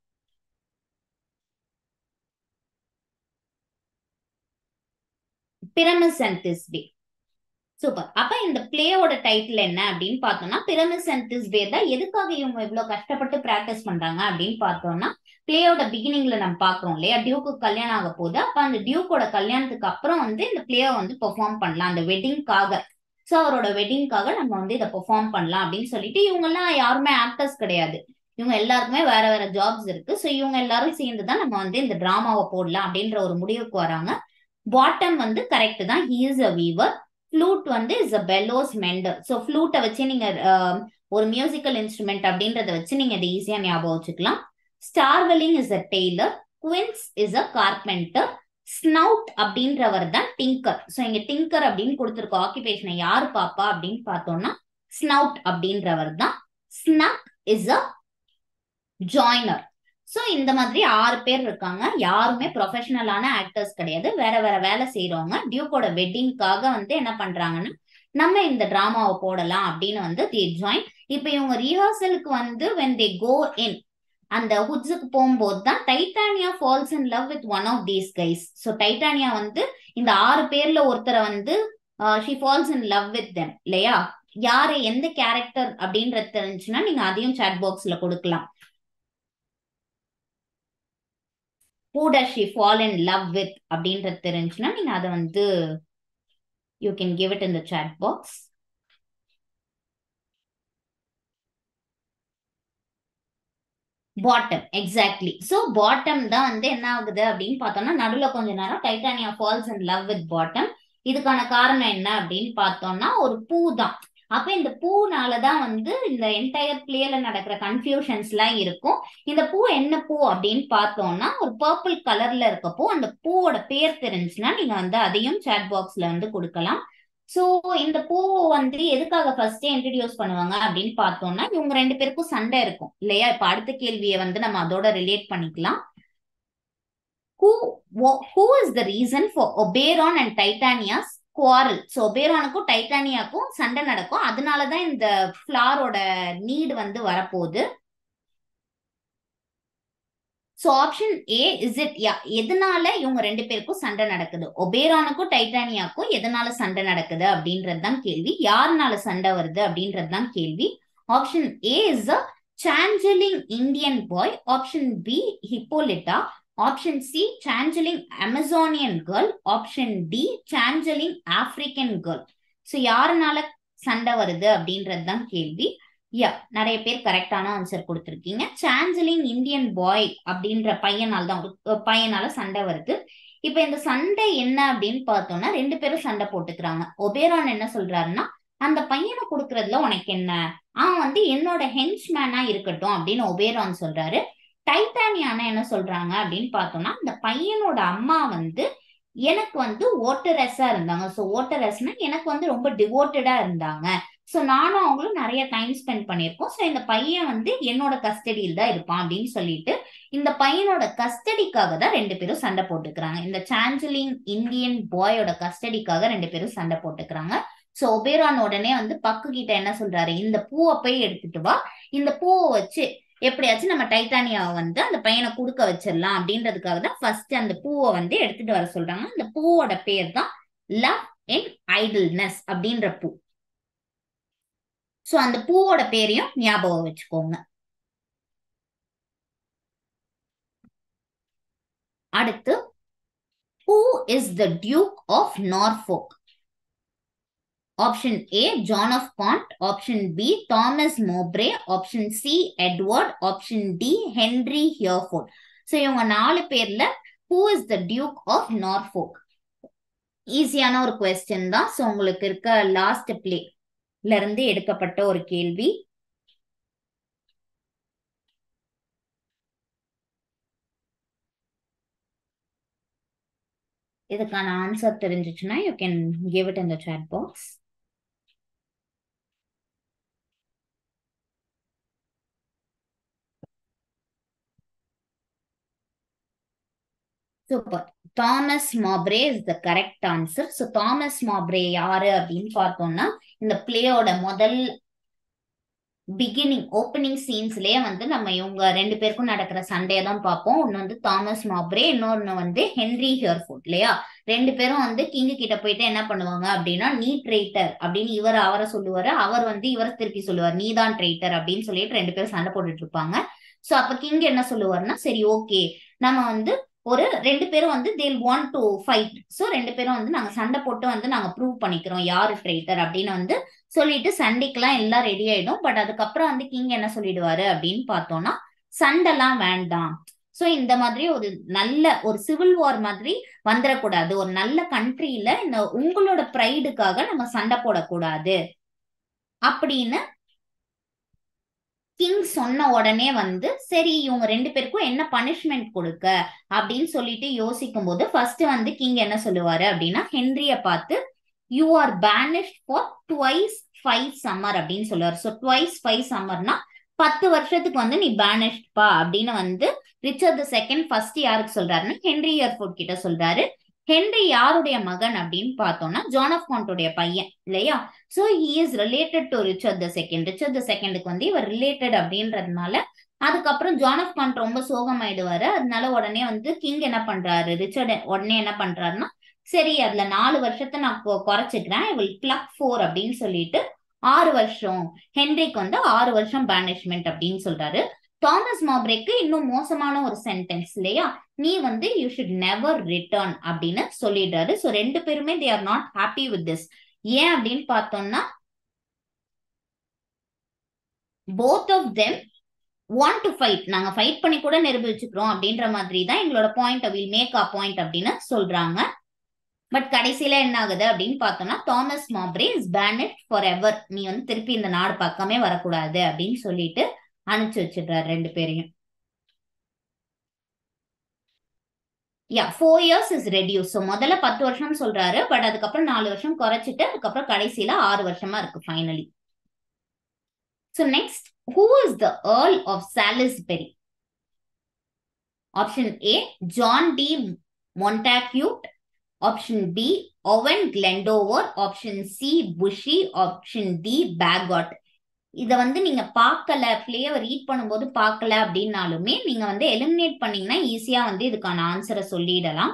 promise and this day super அப்ப இந்த பிளேயோட டைட்டில் என்ன அப்படின்னு பார்த்தோம்னா பிரமிஸ் அண்ட் திஸ் டே தான் எதுக்காக இவங்க இவ்வளவு கஷ்டப்பட்டு பிராக்டிஸ் பண்றாங்க அப்படின்னு பார்த்தோம்னா பிளேயோட பிகினிங்ல நம்ம பாக்குறோம் இல்லையா டியூக்கு கல்யாணம் ஆக போகுது அப்ப அந்த டியூக்கோட கல்யாணத்துக்கு அப்புறம் வந்து இந்த பிளேயை வந்து பெர்ஃபார்ம் பண்ணலாம் அந்த வெட்டிங்காக ஸோ அவரோட வெட்டிங்காக நம்ம வந்து இதை பெர்ஃபார்ம் பண்ணலாம் அப்படின்னு சொல்லிட்டு இவங்க எல்லாம் யாருமே ஆக்டர்ஸ் கிடையாது இவங்க எல்லாருக்குமே வேற வேற ஜாப்ஸ் இருக்கு ஸோ இவங்க எல்லாரும் சேர்ந்து தான் நம்ம வந்து இந்த டிராமாவை போடலாம் அப்படின்ற ஒரு முடிவுக்கு வராங்க பாட்டம் வந்து கரெக்ட் தான் he is a weaver Flute வந்து is a bellows mender so ஃப்ளூட்டை வச்சு நீங்க ஒரு மியூசிக்கல் இன்ஸ்ட்ருமெண்ட் அப்படின்றத வச்சு நீங்க இதை ஈஸியா ஞாபகம் வச்சுக்கலாம் Starveling is a tailor Quince is a carpenter Snout அப்படின்றவர் தான் டிங்கர் ஸோ இங்க டிங்கர் அப்படின்னு கொடுத்துருக்க ஆக்குபேஷனை யார் பாப்பா அப்படின்னு பார்த்தோம்னா ஸ்னவுட் அப்படின்றவர் தான் Snug is a joiner so இந்த மாதிரி ஆறு பேர் இருக்காங்க யாருமே ப்ரொஃபஷனலான ஆக்டர்ஸ் கிடையாது வேற வேற வேலை செய்யறவங்க டியூக்கோட வெட்டிங்காக வந்து என்ன பண்றாங்கன்னா நம்ம இந்த டிராமாவை போடலாம் அப்படின்னு வந்து தி ஜாயின் இப்போ இவங்க ரிஹர்சலுக்கு வந்து வென் தே கோ இன் அந்த ஹுட்ஸுக்கு போகும்போது தான் Titania falls in love with one of these guys so Titania வந்து இந்த ஆறு பேர்ல ஒருத்தரை வந்து she falls in love with them இல்லையா யாரு எந்த கேரக்டர் அப்படின்றது தெரிஞ்சுன்னா நீங்க அதையும் சாட் பாக்ஸ்ல கொடுக்கலாம் who does she fall in love with அப்படின்றது தெரிஞ்சுன்னா நீங்க அதை வந்து you can give it in the chat box Bottom exactly so Bottom தான் வந்து என்ன ஆகுது அப்படின்னு பார்த்தோம்னா நடுவில் கொஞ்ச நேரம் Titania falls in love with Bottom இதுக்கான காரணம் என்ன அப்படின்னு பார்த்தோம்னா ஒரு பூ தான் அப்ப இந்த பூனாலதான் வந்து இந்த என்டையர் பிளேல நடக்கிற கன்ஃபியூஷன்ஸ் எல்லாம் இருக்கும் இந்த பூ என்ன பூ அப்படின்னு பார்த்தோம்னா ஒரு பர்பிள் கலர்ல இருக்க பூ அந்த பூவோட பேர் தெரிஞ்சுன்னா நீங்க வந்து அதையும் சாட் பாக்ஸ்ல வந்து கொடுக்கலாம் சோ இந்த பூ வந்து எதுக்காக ஃபர்ஸ்ட் இன்ட்ரடியூஸ் பண்ணுவாங்க அப்படின்னு பார்த்தோம்னா இவங்க ரெண்டு பேருக்கும் சண்டை இருக்கும் இல்லையா இப்ப அடுத்த கேள்வியை வந்து நம்ம அதோட ரிலேட் பண்ணிக்கலாம் who who is the reason for Oberon and Titania's quarrel so ஒபேரானுக்கும் டைட்டானியாக்கும் சண்டை நடக்கும் அதனாலதான் இந்த ஃபிளாரோட நீட் வந்து வரப்போகுது so option A is it yeah எதனால இவங்க ரெண்டு பேருக்கும் சண்டை நடக்குது ஒபேரானுக்கும் டைட்டானியாக்கும் எதனால சண்டை நடக்குது அப்படின்றது தான் கேள்வி யாருனால சண்டை வருது அப்படின்றது தான் கேள்வி option A is a changeling Indian boy option B Hippolyta option C changeling Amazonian girl option D changeling African girl so யாருனால சண்டை வருது அப்படின்றது தான் கேள்வி யா நிறைய பேர் கரெக்டான ஆன்சர் கொடுத்துருக்கீங்க சாஞ்சலிங் இந்தியன் பாய் அப்படின்ற பையனால் தான் ஒரு பையனால சண்டை வருது இப்ப இந்த சண்டை என்ன அப்படின்னு பார்த்தோம்னா ரெண்டு பேரும் சண்டை போட்டுக்கிறாங்க ஒபேரான் என்ன சொல்றாருன்னா அந்த பையனை கொடுக்கறதுல உனக்கு என்ன அவன் வந்து என்னோட ஹென்ச்மேனா இருக்கட்டும் அப்படின்னு ஒபேரான் சொல்றாரு டைட்டானியான என்ன சொல்றாங்க அப்படின்னு பார்த்தோம்னா இந்த பையனோட அம்மா வந்து எனக்கு வந்து ஓட்டரஸா இருந்தாங்க ஸோ ஓட்டரஸ்னா எனக்கு வந்து ரொம்ப டிவோட்டடா இருந்தாங்க ஸோ நானும் அவங்களும் நிறைய டைம் ஸ்பெண்ட் பண்ணியிருக்கோம் ஸோ இந்த பையன் வந்து என்னோட கஸ்டடியில் தான் இருப்பான் அப்படின்னு சொல்லிட்டு இந்த பையனோட கஸ்டடிக்காக தான் ரெண்டு பேரும் சண்டை போட்டுக்கிறாங்க இந்த சாஞ்சலிங் இந்தியன் பாயோட கஸ்டடிக்காக ரெண்டு பேரும் சண்டை போட்டுக்கிறாங்க ஸோ ஒபேரான் உடனே வந்து பக்கு கிட்ட என்ன சொல்றாரு இந்த பூவை போய் எடுத்துட்டு வா இந்த பூவை வச்சு எப்படியாச்சும் நம்ம டைட்டானியாவை வந்து அந்த பையனை கொடுக்க வச்சிடலாம் அப்படின்றதுக்காக தான் ஃபர்ஸ்ட் அந்த பூவை வந்து எடுத்துட்டு வர சொல்றாங்க அந்த பூவோட பேர் தான் லவ் இன் ஐடில்னஸ் அப்படின்ற பூ ஸோ அந்த பூவோட பேரையும் ஞாபகம் வச்சுக்கோங்க அடுத்து who is the Duke of Norfolk option A John of Gaunt option B Thomas Mowbray option C Edward option D Henry Hereford so இவங்க நாலு பேர்ல who is the Duke of Norfolk ஈஸியான ஒரு கொஸ்டின் தான் ஸோ உங்களுக்கு இருக்க last play இருந்து எடுக்கப்பட்ட ஒரு கேள்வி இதுக்கான ஆன்சர் தெரிஞ்சிச்சுன்னா you can give it in the chat box super Thomas Mowbray is the correct answer so Thomas Mowbray யாரு அப்படின்னு பார்த்தோம்னா இந்த பிளேயோட முதல் பிகினிங் ஓப்பனிங் சீன்ஸ்லயே வந்து நம்ம இவங்க ரெண்டு பேருக்கும் நடக்கிற சண்டையை தான் பார்ப்போம் ஒன்னு வந்து தாமஸ் மாப்ரே இன்னொன்னு வந்து ஹென்ரி ஹியர்ஃபுட் இல்லையா ரெண்டு பேரும் வந்து கிங்கு கிட்ட போயிட்டு என்ன பண்ணுவாங்க அப்படின்னா நீ ட்ரெய்டர் அப்படின்னு இவர் அவரை சொல்லுவாரு அவர் வந்து இவர் திருப்பி சொல்லுவார் நீ தான் ட்ரெய்டர் அப்படின்னு சொல்லிட்டு ரெண்டு பேரும் சண்டை போட்டுட்டு இருப்பாங்க சோ அப்ப கிங் என்ன சொல்லுவாருன்னா சரி ஓகே நம்ம வந்து ஒரு ரெண்டு பேரும் வந்து தேல் வாண்ட் டு ஃபைட் ஸோ ரெண்டு பேரும் வந்து நாங்க சண்டை போட்டு வந்து நாங்க ப்ரூவ் பண்ணிக்கிறோம் யாரு ட்ரெய்டர் அப்படின்னு வந்து சொல்லிட்டு சண்டைக்கெல்லாம் எல்லாம் ரெடி ஆயிடும் பட் அதுக்கப்புறம் வந்து கிங் என்ன சொல்லிடுவாரு அப்படின்னு பார்த்தோம்னா சண்டைலாம் வேண்டாம் ஸோ இந்த மாதிரி ஒரு நல்ல ஒரு சிவில் வார் மாதிரி வந்துடக்கூடாது ஒரு நல்ல கண்ட்ரியில இந்த உங்களோட ப்ரைடுக்காக நம்ம சண்டை போடக்கூடாது அப்படின்னு கிங் சொன்ன உடனே வந்து சரி இவங்க ரெண்டு பேருக்கும் என்ன பனிஷ்மெண்ட் கொடுக்க அப்படின்னு சொல்லிட்டு யோசிக்கும் போது ஃபர்ஸ்ட் வந்து கிங் என்ன சொல்லுவாரு அப்படின்னா ஹென்ரிய பார்த்து you are banished for twice five summer அப்படின்னு சொல்லுவாரு ஸோ டுவைஸ் ஃபைவ் சம்மர்னா பத்து வருஷத்துக்கு வந்து நீ பேனிஷ்ட்பா அப்படின்னு வந்து ரிச்சர்ட் த செகண்ட் ஃபர்ஸ்ட் யாருக்கு சொல்றாருன்னா ஹென்ரி இயர்ஃபோர்ட் கிட்ட சொல்றாரு ஹென்ரி யாருடைய மகன் அப்படின்னு பார்த்தோம்னா ஜான் ஆஃப் காண்டோடைய பையன் இல்லையா so he is related to Richard the Second Richard the செகண்டுக்கு வந்து இவர் ரிலேட்டட் அப்படின்றதுனால அதுக்கப்புறம் ஜான் ஆஃப் காண்ட் ரொம்ப சோகமாயிடுவாரு அதனால உடனே வந்து கிங் என்ன பண்றாரு ரிச்சர்ட் உடனே என்ன பண்றாருன்னா சரி அதுல நாலு வருஷத்தை நான் குறைச்சிக்கிறேன் ஐ வில் பிளக் ஃபோர் அப்படின்னு சொல்லிட்டு ஆறு வருஷம் ஹென்ரிக்கு வந்து ஆறு வருஷம் பேனிஷ்மெண்ட் அப்படின்னு சொல்றாரு தாமஸ் மாப்ரேக்கு இன்னும் மோசமான ஒரு சென்டென்ஸ் இல்லையா நீ வந்து யூ ஷுட் நெவர் ரிட்டர்ன் அப்படின்னு சொல்லிடுறாரு ஸோ ரெண்டு பேருமே they are not happy with this ஏன் அப்படின்னு பார்த்தோம்னா both of them want to fight நாங்க ஃபைட் பண்ணி கூட நிரூபிச்சுக்கிறோம் அப்படின்ற மாதிரி தான் எங்களோட point will make a point அப்படின்னு சொல்றாங்க பட் கடைசியில என்ன ஆகுது அப்படின்னு பார்த்தோம்னா Thomas Mowbray is banned forever நீ வந்து திருப்பி இந்த நாடு பக்கமே வரக்கூடாது அப்படின்னு சொல்லிட்டு அனுப்பிச்சு வச்சிடுறாரு ரெண்டு பேரையும் yeah four years is reduce so முதல்ல பத்து வருஷம் சொல்றாரு பட் அதுக்கப்புறம் நாலு வருஷம் குறைச்சிட்டு அதுக்கப்புறம் கடைசியில ஆறு வருஷமா இருக்கு finally so next who is the Earl of Salisbury option A John de Montacute option B Owen Glendower option C Bushy option D Bagot இதை வந்து நீங்க பார்க்கல பிளேவை ரீட் பண்ணும்போது பார்க்கல அப்படின்னாலுமே நீங்க வந்து எலிமினேட் பண்ணீங்கன்னா ஈஸியா வந்து இதுக்கான ஆன்சரை சொல்லிடலாம்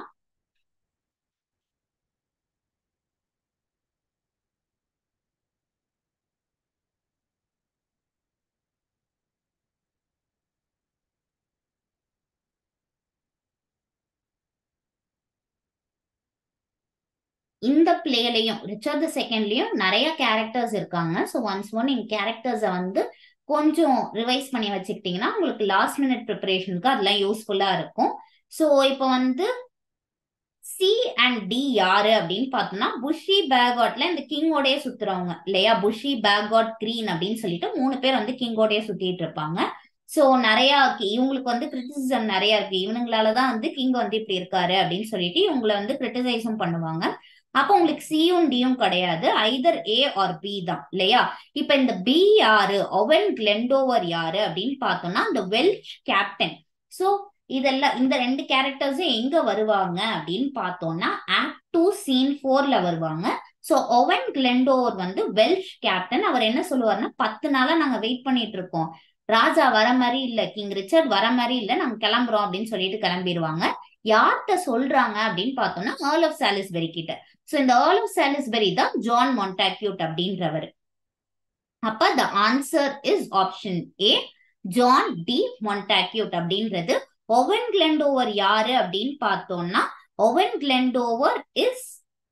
இந்த பிளேலையும் ரிச்சர்ட் த செகண்ட்லயும் நிறைய கேரக்டர்ஸ் இருக்காங்க ஸோ ஒன்ஸ் ஒன் நீங்க கேரக்டர்ஸை வந்து கொஞ்சம் ரிவைஸ் பண்ணி வச்சுக்கிட்டீங்கன்னா உங்களுக்கு லாஸ்ட் மினிட் ப்ரிப்பரேஷனுக்கு அதெல்லாம் யூஸ்ஃபுல்லா இருக்கும் ஸோ இப்போ வந்து சி அண்ட் டி யாரு அப்படின்னு பார்த்தோம்னா புஷி பேகாட்ல இந்த கிங்கோடய சுத்துறவங்க இல்லையா புஷி பேகாட் கிரீன் அப்படின்னு சொல்லிட்டு மூணு பேர் வந்து கிங்கோடய சுத்திட்டு இருப்பாங்க ஸோ நிறைய இவங்களுக்கு வந்து கிரிட்டிசிசம் நிறைய இருக்கு இவனுங்களாலதான் வந்து கிங் வந்து இப்படி இருக்காரு அப்படின்னு சொல்லிட்டு இவங்களை வந்து கிரிட்டிசைஸும் பண்ணுவாங்க அப்போ உங்களுக்கு சியும் டியும் கிடையாது ஐதர் ஏ ஆர் பி தான் இல்லையா இப்ப இந்த பி யாரு ஒவன் கிளெண்டோவர் யாரு அப்படின்னு பார்த்தோம்னா இந்த வெல்ஷ் கேப்டன் சோ இதெல்லாம் இந்த ரெண்டு கேரக்டர்ஸும் எங்க வருவாங்க அப்படின்னு பார்த்தோம்னா ஆக்ட் டூ சீன் ஃபோர்ல வருவாங்க சோ ஒவன் கிளெண்டோவர் வந்து வெல்ஷ் கேப்டன் அவர் என்ன சொல்லுவாருன்னா பத்து நாளா நாங்க வெயிட் பண்ணிட்டு இருக்கோம் ராஜா வர மாதிரி இல்ல கிங் ரிச்சர்ட் வர மாதிரி இல்ல நாங்க கிளம்புறோம் அப்படின்னு சொல்லிட்டு கிளம்பிடுவாங்க யார்கிட்ட சொல்றாங்க அப்படின்னு பார்த்தோம்னா ஏர்ல் ஆஃப் சாலிஸ்பெரி கிட்ட சோ இந்த ஏர்ல் ஆஃப் சாலிஸ்பெரி தான் ஜான் மொன்டாக்யூட் அப்படின்றவர் அப்ப the answer is option A John de Montacute அப்படின்றது ஒவன் கிளெண்டோவர் யாரு அப்படின்னு பார்த்தோம்னா Owen Glendower is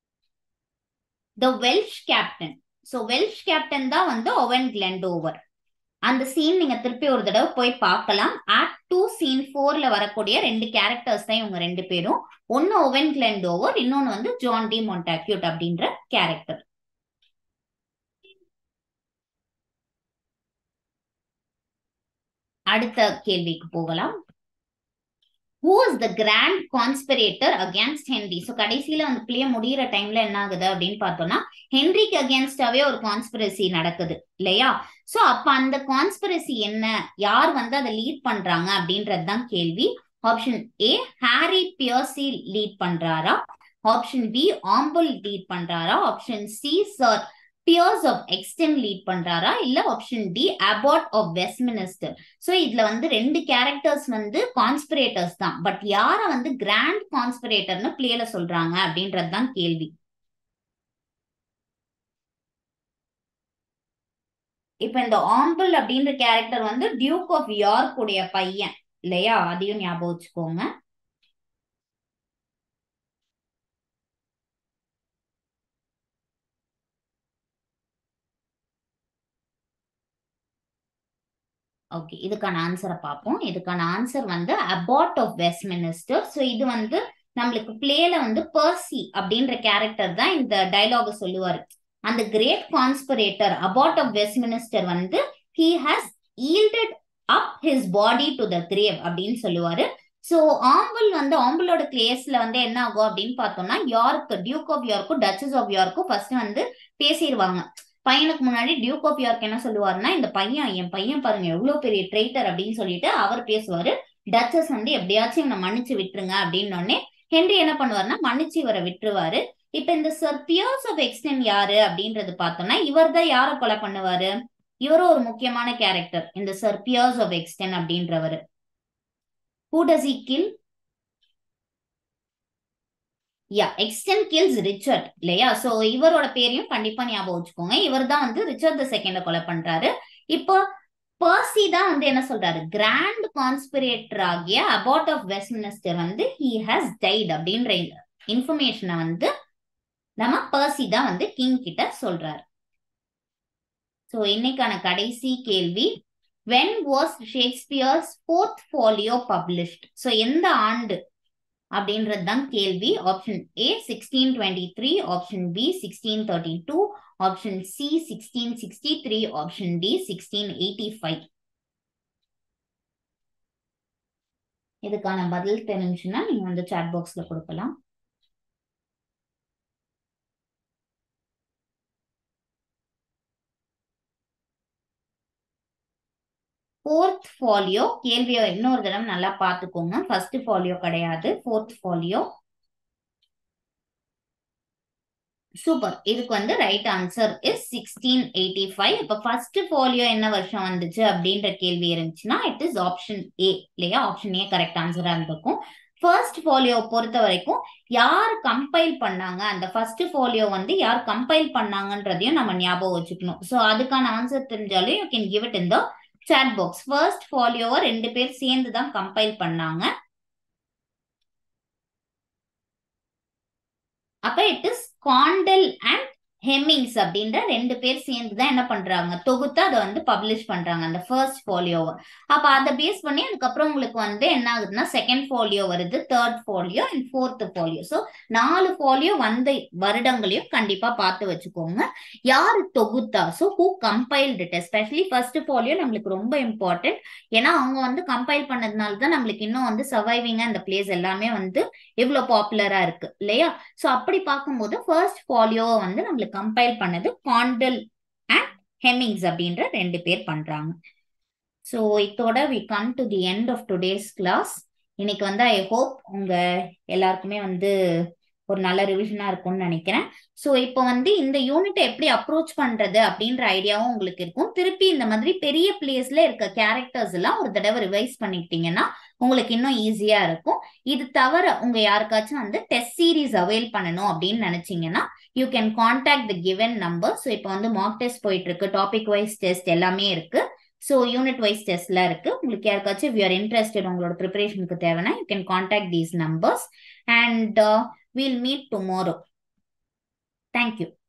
the Welsh captain so Welsh captain தான் வந்து ஒவன் கிளெண்டோவர் அந்த சீன் நீங்க திருப்பி ஒரு தடவை போய் பார்க்கலாம் ஆக்ட் டூ சீன் ஃபோர்ல வரக்கூடிய ரெண்டு கேரக்டர்ஸ் தான் இவங்க ரெண்டு பேரும் ஒன்னு ஓவன் கிளெண்டோவர் இன்னொன்னு வந்து ஜான் டி மொன்டாக்யூட் அப்படின்ற கேரக்டர் அடுத்த கேள்விக்கு போகலாம் who is the grand conspirator against Henry so கடைசியில வந்து பிளே முடியிற டைம்ல என்ன ஆகுது அப்படின்னு பார்த்தோம்னா ஹென்ரிக்கு அகேன்ஸ்டாவே ஒரு கான்ஸ்பிரசி நடக்குது இல்லையா சோ அப்ப அந்த கான்ஸ்பிரசி என்ன யார் வந்து அதை லீட் பண்றாங்க அப்படின்றது தான் கேள்வி option A Harry Percy lead பண்றாரா ஆப்ஷன் பி ஆம்பிள் லீட் பண்றாரா option C Sir Pierce of Exton lead பண்றாரா இல்ல option D Abbot of Westminster so இதுல வந்து ரெண்டு கேரக்டர்ஸ் வந்து கான்ஸ்பிரேட்டர்ஸ் தான் பட் யார வந்து கிராண்ட் கான்ஸ்பிரேட்டர்னு பிளேல சொல்றாங்க அப்படின்றது தான் கேள்வி இப்ப இந்த ஆம்பிள் அப்படின்ற கேரக்டர் வந்து டியூக் ஆஃப் யார்க் உடைய பையன் இல்லையா அதையும் ஞாபகம் வச்சுக்கோங்க ஓகே இதுக்கான ஆன்சரை பார்ப்போம் இதுக்கான ஆன்சர் வந்து Abbot of Westminster so இது வந்து நம்மளுக்கு பிளேல வந்து பர்சி அப்படின்ற கேரக்டர் தான் இந்த டைலாக சொல்லுவாரு அந்த great conspirator Abbot of Westminster வந்து he has yielded up his body to the grave அப்படின்னு சொல்லுவாரு சோ ஆம்பிள் வந்து ஆம்பிளோட கேஸ்ல வந்து என்ன ஆகும் அப்படின்னு பார்த்தோம்னா யார்க்கு டியூக் ஆஃப் யார்க்கும் டச்சஸ் ஆஃப் யார்க்கும் ஃபர்ஸ்ட் வந்து பேசிடுவாங்க பையனுக்கு முன்னாடி டியூக் ஆஃப் யார்க் என்ன சொல்லுவாருன்னா இந்த பையன் என் பையன் பாருங்க எவ்வளவு பெரிய ட்ரைட்டர் அப்படின்னு சொல்லிட்டு அவர் பேசுவாரு டச்சஸ் வந்து எப்படியாச்சும் இவனை மன்னிச்சு விட்டுருங்க அப்படின்னு உடனே ஹென்றி என்ன பண்ணுவாருன்னா மன்னிச்சு இவரை விட்டுருவாரு இப்ப இந்த சர் பியர்ஸ் ஆஃப் எக்ஸ்டென் யாரு அப்படின்றது பார்த்தோம்னா இவர் தான் யாரை கொலை பண்ணுவாரு இவரும் ஒரு முக்கியமான கேரக்டர் இந்த சர் பியர்ஸ் ஆஃப் எக்ஸ்டென் அப்படின்றவர் who does he kill yeah Exton kills Richard இல்லையா சோ இவரோட பேரையும் கண்டிப்பா ஞாபகம் வச்சுக்கோங்க இவர் தான் வந்து ரிச்சர்ட் த செகண்ட கொலை பண்றாரு இப்போ பர்சி தான் வந்து என்ன சொல்றாரு கிராண்ட் கான்ஸ்பிரேட்டர் ஆகிய அபார்ட் ஆஃப் வெஸ்ட்மினிஸ்டர் வந்து ஹி ஹாஸ் டைட் அப்படின்ற இன்ஃபர்மேஷனை வந்து நம்ம பர்சி தான் வந்து கிங் கிட்ட சொல்றாரு சோ இன்னைக்கான கடைசி கேள்வி when was Shakespeare's fourth folio published so எந்த ஆண்டு அப்படின்றது தான் கேள்வி option A sixteen twenty three option B sixteen thirty two option C sixteen sixty three option D sixteen eighty five இதுக்கான பதில் தெரிஞ்சுன்னா நீங்க வந்து சாட் பாக்ஸ்ல கொடுக்கலாம் ஃபோர்த் ஃபாலியோ கேள்வியை இன்னொரு தடவை நல்லா பார்த்துக்கோங்க ஃபர்ஸ்ட் ஃபாலியோ கிடையாது ஃபோர்த் ஃபாலியோ சூப்பர் இதுக்கு வந்து right answer is sixteen eighty five இப்போ ஃபர்ஸ்ட் ஃபாலியோ என்ன வருஷம் வந்துச்சு அப்படின்ற கேள்வி இருந்துச்சுன்னா இட் இஸ் ஆப்ஷன் ஏ இல்லையா ஆப்ஷன் ஏ கரெக்ட் ஆன்சரா இருந்திருக்கும் ஃபர்ஸ்ட் ஃபாலியோ பொறுத்த வரைக்கும் யார் கம்பைல் பண்ணாங்க அந்த ஃபர்ஸ்ட் ஃபாலியோ வந்து யார் கம்பைல் பண்ணாங்கன்றதையும் நம்ம ஞாபகம் வச்சுக்கணும் ஸோ அதுக்கான ஆன்சர் தெரிஞ்சாலும் you can give it in the chat box first ஃபாலியோவை ரெண்டு பேர் சேர்ந்து தான் கம்பைல் பண்ணாங்க அப்ப it is Condell and Hemings அப்படின்ற ரெண்டு பேர் சேர்ந்து தான் என்ன பண்றாங்க தொகுத்து அதை வந்து பப்ளிஷ் பண்றாங்க அந்த ஃபர்ஸ்ட் ஃபாலியோவை அப்ப அதை பேஸ் பண்ணி அதுக்கப்புறம் உங்களுக்கு வந்து என்ன ஆகுதுன்னா செகண்ட் ஃபாலியோ வருது third folio and fourth folio so நாலு ஃபாலியோ வந்த வருடங்களையும் கண்டிப்பா பார்த்து வச்சுக்கோங்க யாரு தொகுத்தா ஸோ who compiled it especially first folio நம்மளுக்கு ரொம்ப இம்பார்ட்டன்ட் ஏன்னா அவங்க வந்து கம்பைல் பண்ணதுனால தான் நம்மளுக்கு இன்னும் வந்து சர்வைவிங் அந்த பிளேஸ் எல்லாமே வந்து இவ்வளவு பாப்புலரா இருக்கு இல்லையா ஸோ அப்படி பார்க்கும்போது ஃபர்ஸ்ட் ஃபாலியோவை வந்து நம்மளுக்கு கம்பைல் பண்ணது காண்டல் அண்ட் ஹெமிங்ஸ் அப்படின்ற ரெண்டு பேர் பண்றாங்க ஸோ இதோட we come to the end of today's class இன்னைக்கு வந்து ஐ ஹோப் உங்க எல்லாருக்குமே வந்து ஒரு நல்ல ரிவிஷனா இருக்கும்னு நினைக்கிறேன் ஸோ இப்போ வந்து இந்த யூனிட்டை எப்படி அப்ரோச் பண்றது அப்படின்ற ஐடியாவும் உங்களுக்கு இருக்கும் திருப்பி இந்த மாதிரி பெரிய பிளேஸ்ல இருக்க கேரக்டர்ஸ் எல்லாம் ஒரு தடவை ரிவைஸ் பண்ணிக்கிட்டீங்கன்னா உங்களுக்கு இன்னும் ஈஸியா இருக்கும் இது தவிர உங்க யாருக்காச்சும் வந்து டெஸ்ட் சீரீஸ் அவைல் பண்ணணும் அப்படின்னு நினைச்சீங்கன்னா you can contact the given number so இப்போ வந்து மார்க் டெஸ்ட் போயிட்டு இருக்கு டாபிக் வைஸ் டெஸ்ட் எல்லாமே இருக்கு ஸோ யூனிட் வைஸ் டெஸ்ட்ல இருக்கு உங்களுக்கு யாருக்காச்சும் யூ ஆர் இன்ட்ரெஸ்டட் உங்களோட ப்ரிப்பரேஷனுக்கு தேவைன்னா you can contact these numbers and we'll meet tomorrow thank you